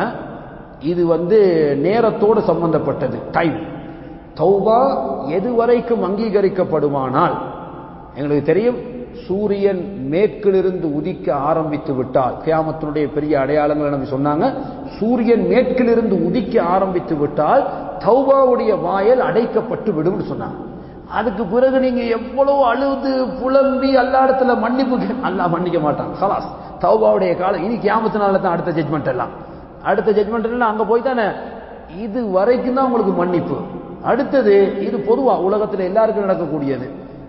இது வந்து நேரத்தோடு சம்பந்தப்பட்டது டைம் தௌபா எதுவரைக்கும் அங்கீகரிக்கப்படுமானால் எங்களுக்கு தெரியும் சூரியன் மேற்கிலிருந்து உதிக்க ஆரம்பித்து விட்டால் கியாமத்தினுடைய பெரிய அடையாளங்களை நம்ம சொன்னாங்க சூரியன் மேற்கிலிருந்து உதிக்க ஆரம்பித்து விட்டால் தௌபாவுடைய வாயல் அடைக்கப்பட்டு விடும்னு சொன்னாங்க அதுக்கு பிறகு நீங்க எவ்வளவு அழுது புலம்பி எல்லா இடத்துல மன்னிப்பு கே- அல்லாஹ் மன்னிக்க மாட்டான் ஹலாஸ் தௌபாவுடைய காலம் இனி கியாமத்தினால தான் அடுத்த ஜட்மெண்ட் எல்லாம் அடுத்த ஜட்மெண்ட் எல்லாம் அங்க போய் தானே இது வரைக்கும் தான் உங்களுக்கு மன்னிப்பு அடுத்தது இது பொதுவா உலகத்துல எல்லாருக்கும் நடக்கக்கூடியது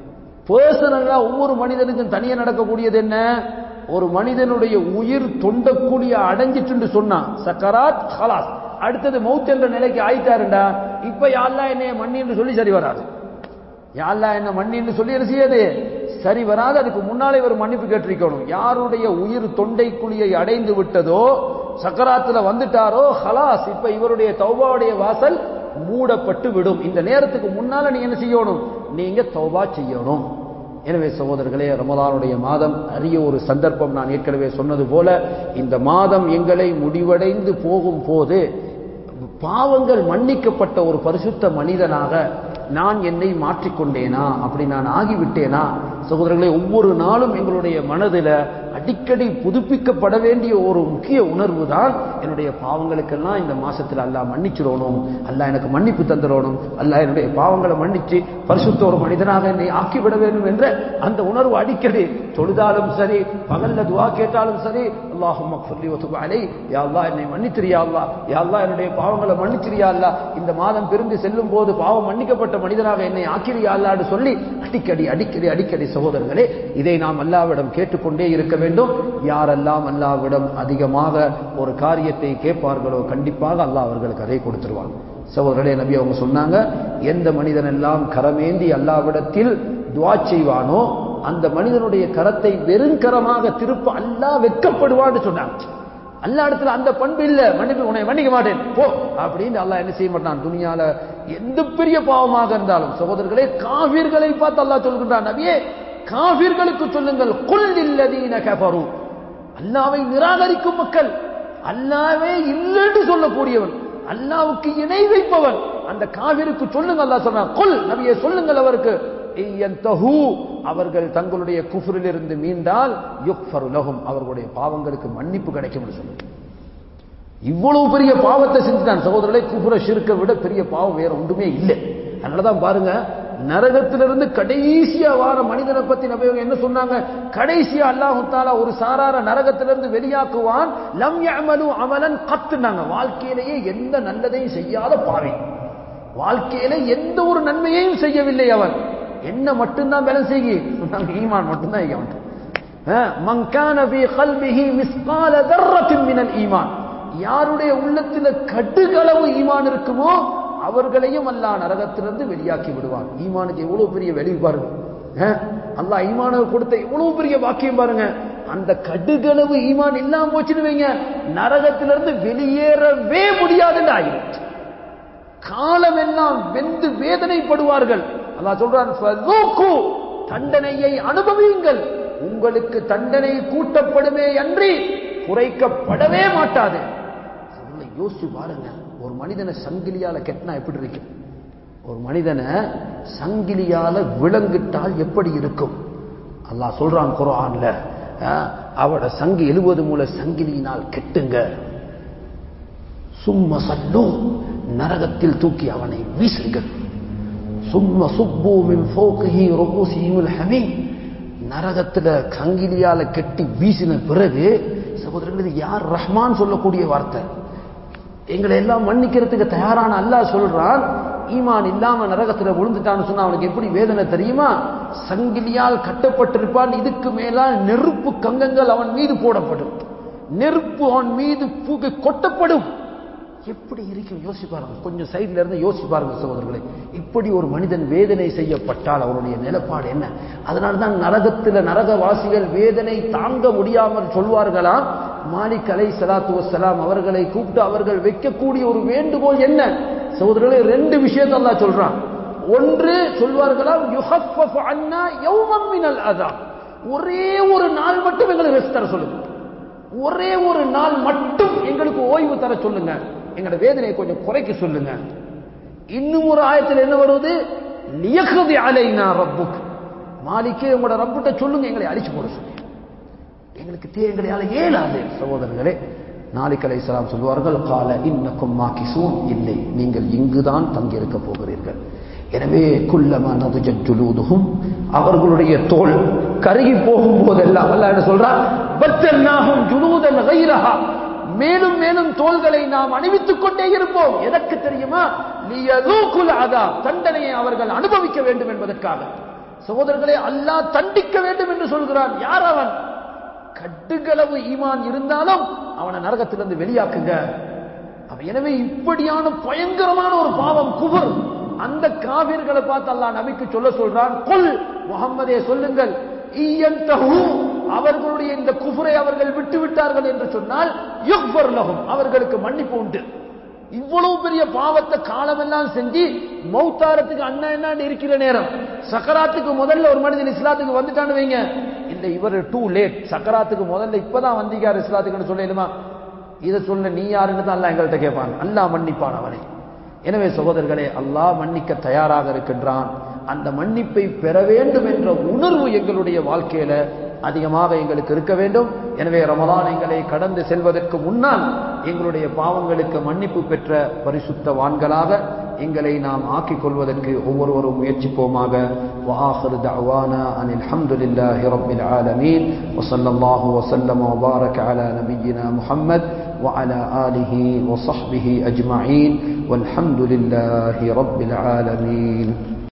பர்சனலா ஒவ்வொரு மனிதனுக்கும் தனியா நடக்கக்கூடியது என்ன ஒரு மனிதனுடைய உயிர் தொண்டக்குழிய அடைஞ்சிட்டு சொன்னா சக்கராத் ஹலாஸ் அடுத்தது மௌத் என்ற நிலைக்கு ஆயிட்டாருண்டா இப்ப யாழ்லா என்னைய மன்னி என்று சொல்லி சரி வராது யாழ்லா என்ன மன்னின்னு சொல்லி என்ன செய்யாது சரி வராது அதுக்கு முன்னாலே ஒரு மன்னிப்பு கேட்டிருக்கணும் யாருடைய உயிர் தொண்டை குழியை அடைந்து விட்டதோ சக்கராத்துல வந்துட்டாரோ ஹலாஸ் இப்ப இவருடைய தௌபாவுடைய வாசல் மூடப்பட்டு விடும் இந்த நேரத்துக்கு முன்னால நீங்க என்ன செய்யணும் நீங்க தௌபா செய்யணும் எனவே சகோதரர்களே ரமதானுடைய மாதம் அரிய ஒரு சந்தர்ப்பம் நான் ஏற்கனவே சொன்னது போல இந்த மாதம் எங்களை முடிவடைந்து போகும் போது பாவங்கள் மன்னிக்கப்பட்ட ஒரு பரிசுத்த மனிதனாக நான் என்னை மாற்றிக்கொண்டேனா அப்படி நான் ஆகிவிட்டேனா சகோதரர்களே ஒவ்வொரு நாளும் எங்களுடைய மனதில் அடிக்கடி புதுப்பிக்கப்பட வேண்டிய ஒரு முக்கிய உணர்வு தான் என்னுடைய பாவங்களுக்கெல்லாம் இந்த மாசத்தில் அல்லாஹ் மன்னிச்சிடணும் அல்லாஹ் எனக்கு மன்னிப்பு தந்துடணும் அல்லாஹ் என்னுடைய பாவங்களை மன்னிச்சு பரிசுத்த ஒரு மனிதனாக என்னை ஆக்கிவிட வேண்டும் என்ற அந்த உணர்வு அடிக்கடி தொழுதாலும் சரி பகல்ல துவா கேட்டாலும் சரி அல்லாஹும் சொல்லி ஒத்துக்கு அலை யாழ்லா என்னை மன்னித்திரியா அல்லா யாழ்லா என்னுடைய பாவங்களை மன்னிச்சிரியா அல்லா இந்த மாதம் பிரிந்து செல்லும் போது பாவம் மன்னிக்கப்பட்ட மனிதனாக என்னை ஆக்கிரியா அல்லான்னு சொல்லி அடிக்கடி அடிக்கடி அடிக்கடி சகோதரர்களே இதை நாம் அல்லாவிடம் கேட்டுக்கொண்டே இருக்க வேண்டும் யாரெல்லாம் அல்லாவிடம் அதிகமாக ஒரு காரியத்தை கேட்பார்களோ கண்டிப்பாக அல்லாஹ் அவர்களுக்கு அதை கொடுத்துருவான் சகோதரர்களே நபி அவங்க சொன்னாங்க எந்த மனிதன் எல்லாம் கரமேந்தி அல்லாவிடத்தில் துவா செய்வானோ அந்த மனிதனுடைய கரத்தை வெறுங்கரமாக திருப்ப அல்லாஹ் வெட்கப்படுவான்னு சொன்னாங்க அல்லா இடத்துல அந்த பண்பு இல்ல மன்னிப்பு உன்னை மன்னிக்க மாட்டேன் போ அப்படின்னு அல்லாஹ் என்ன செய்ய மாட்டான் துணியால எந்த பெரிய பாவமாக இருந்தாலும் சகோதரர்களே காவிர்களை பார்த்து அல்லாஹ் சொல்கின்றான் நபியே காவிர்களுக்கு சொல்லுங்கள் குல் இல்லதீன கஃபரு அல்லாவை நிராகரிக்கும் மக்கள் அல்லாவே இல்லைன்னு சொல்லக்கூடியவன் அல்லாவுக்கு இணை வைப்பவன் அந்த காவிருக்கு சொல்லுங்க அல்லாஹ் சொல்றான் கொல் நபியை சொல்லுங்கள் அவருக்கு அவர்கள் தங்களுடைய குஃபரில் இருந்து மீண்டால் யுக்ஃபருலகும் அவர்களுடைய பாவங்களுக்கு மன்னிப்பு கிடைக்கும் சொல்லுங்க இவ்வளவு பெரிய பாவத்தை செஞ்சுட்டான் சகோதரர்களை குஃபுர ஷிருக்க விட பெரிய பாவம் வேற ஒன்றுமே இல்லை அதனாலதான் பாருங்க நரகத்திலிருந்து கடைசியா வார மனிதனை பத்தி நபி என்ன சொன்னாங்க கடைசியா அல்லாஹு தாலா ஒரு சாரார நரகத்திலிருந்து வெளியாக்குவான் லம் யமலு அமலன் கத்துனாங்க வாழ்க்கையிலேயே எந்த நல்லதையும் செய்யாத பாவி வாழ்க்கையில எந்த ஒரு நன்மையையும் செய்யவில்லை அவன் என்ன மட்டும்தான் வேலை செய்ய சொன்னாங்க ஈமான் மட்டும்தான் அவன் மங்கான ஃபீ கல்பிஹி மிஸ்கால தர்ரத்தின் மினல் ஈமான் யாருடைய உள்ளத்துல கடுகளவு ஈமான் இருக்குமோ அவர்களையும் அல்லாஹ் நரகத்திலிருந்து வெளியாக்கி விடுவான் ஈமானுக்கு எவ்வளவு பெரிய வெளி பாருங்க அல்லாஹ் ஈமானுக்கு கொடுத்த எவ்வளவு பெரிய வாக்கியம் பாருங்க அந்த கடுகளவு ஈமான் இல்லாம போச்சுன்னு வைங்க நரகத்திலிருந்து வெளியேறவே முடியாதுன்னு ஆயிரும் காலம் எல்லாம் வெந்து வேதனைப்படுவார்கள் அல்லாஹ் சொல்றான் தண்டனையை அனுபவியுங்கள் உங்களுக்கு தண்டனை கூட்டப்படுமே அன்றி குறைக்கப்படவே மாட்டாது யோசிச்சு பாருங்க ஒரு மனிதனை சங்கிலியால கெட்டினா எப்படி இருக்கும் ஒரு மனிதனை சங்கிலியால விளங்கிட்டால் எப்படி இருக்கும் அல்லாஹ் சொல்றான் குரான்ல அவட சங்கி எழுபது மூல சங்கிலியினால் கெட்டுங்க சும்ம சல்லோ நரகத்தில் தூக்கி அவனை வீசுங்கள் சும்ம சுப்பூமின் ஃபோக்கஹி ரொபூசியுல் ஹமீம் நரகத்துல சங்கிலியால கெட்டி வீசின பிறகு சகோதரர்கள் இது யார் ரஹ்மான் சொல்லக்கூடிய வார்த்தை எங்களை எல்லாம் மன்னிக்கிறதுக்கு தயாரான அல்லாஹ் சொல்றான் ஈமான் இல்லாம நரகத்துல விழுந்துட்டான்னு சொன்னா அவனுக்கு எப்படி வேதனை தெரியுமா சங்கிலியால் கட்டப்பட்டிருப்பான் இதுக்கு மேலால் நெருப்பு கங்கங்கள் அவன் மீது போடப்படும் நெருப்பு அவன் மீது பூக்கு கொட்டப்படும் எப்படி இருக்கும் யோசி பாருங்க கொஞ்சம் சைட்ல இருந்து யோசி பாருங்க சகோதரர்களே இப்படி ஒரு மனிதன் வேதனை செய்யப்பட்டால் அவருடைய நிலப்பாடு என்ன அதனால தான் நரகத்தில் நரகவாசிகள் வேதனை தாங்க முடியாமல் சொல்வார்களாம் மாலிக் அலை சலாத்து வசலாம் அவர்களை கூப்பிட்டு அவர்கள் வைக்கக்கூடிய ஒரு வேண்டுகோள் என்ன சகோதரர்களே ரெண்டு விஷயத்தை அல்லா சொல்றான் ஒன்று சொல்வார்களாம் யுஹஃபஃபு அன்னா யௌமம் மினல் அஸாப் ஒரே ஒரு நாள் மட்டும் எங்களுக்கு ரெஸ்ட் தர சொல்லுங்க ஒரே ஒரு நாள் மட்டும் எங்களுக்கு ஓய்வு தர சொல்லுங்க எங்களோட வேதனையை கொஞ்சம் குறைக்க சொல்லுங்க இன்னும் ஒரு ஆயத்தில் என்ன வருவது லியகதி அலைனா ரப்புக் மாலிக்கே உங்களோட ரப்பிட்ட சொல்லுங்க எங்களை அழிச்சு போட சொல்லி எங்களுக்கு தே எங்களையால இயலாது சகோதரர்களே நாளைக்கு அலை சலாம் சொல்வார்கள் கால இன்னக்கும் மாக்கிசூன் இல்லை நீங்கள் இங்குதான் தங்கியிருக்க போகிறீர்கள் எனவே குல்லமா நதுஜுலூதுகும் அவர்களுடைய தோல் கருகி போகும் போதெல்லாம் அல்ல என்ன சொல்றார் பத்தன்னாகும் ஜுலூதன் கைரஹா மேலும் மேலும் தோள்களை நாம் அணிவித்துக் கொண்டே இருப்போம் எதற்கு தெரியுமா லியதூகுல் அதா தண்டனையை அவர்கள் அனுபவிக்க வேண்டும் என்பதற்காக சகோதரர்களே அல்லாஹ் தண்டிக்க வேண்டும் என்று சொல்கிறான் யார் அவன் கட்டுகளவு ஈமான் இருந்தாலும் அவனை நரகத்திலிருந்து வெளியாக்குங்க அவன் எனவே இப்படியான பயங்கரமான ஒரு பாவம் குபர் அந்த காவிர்களை பார்த்து அல்லாஹ் நபிக்கு சொல்ல சொல்றான் கொல் முகம்மதே சொல்லுங்கள் அவர்களுடைய இந்த குஃபரை அவர்கள் விட்டு விட்டார்கள் என்று சொன்னால் அவர்களுக்கு மன்னிப்பு உண்டு இவ்வளவு பெரிய பாவத்தை காலமெல்லாம் செஞ்சு மௌத்தாரத்துக்கு அண்ணா என்ன இருக்கிற நேரம் சக்கராத்துக்கு முதல்ல ஒரு மனிதன் இஸ்லாத்துக்கு வந்துட்டான்னு வைங்க இல்ல இவர் டூ லேட் சக்கராத்துக்கு முதல்ல இப்பதான் வந்தீங்க இஸ்லாத்துக்குன்னு சொல்லலுமா இதை சொல்ல நீ யாருன்னு தான் அல்லாஹ் எங்கள்கிட்ட கேட்பான் அல்லாஹ் மன்னிப்பான் அவனை எனவே சகோதரர்களே அல்லாஹ் மன்னிக்க தயாராக இருக்கின்றான் அந்த மன்னிப்பை பெற வேண்டும் என்ற உணர்வு எங்களுடைய வாழ்க்கையில அதிகமாக எங்களுக்கு இருக்க வேண்டும் எனவே ரமதான் எங்களை கடந்து செல்வதற்கு முன்னால் எங்களுடைய பாவங்களுக்கு மன்னிப்பு பெற்ற பரிசுத்தவான்களாக எங்களை நாம் ஆக்கிக் கொள்வதற்கு ஒவ்வொருவரும் முயற்சிப்போமாக وآخر دعوانا أن الحمد لله رب العالمين وصلى الله وسلم وبارك على نبينا محمد وعلى آله وصحبه أجمعين والحمد لله رب العالمين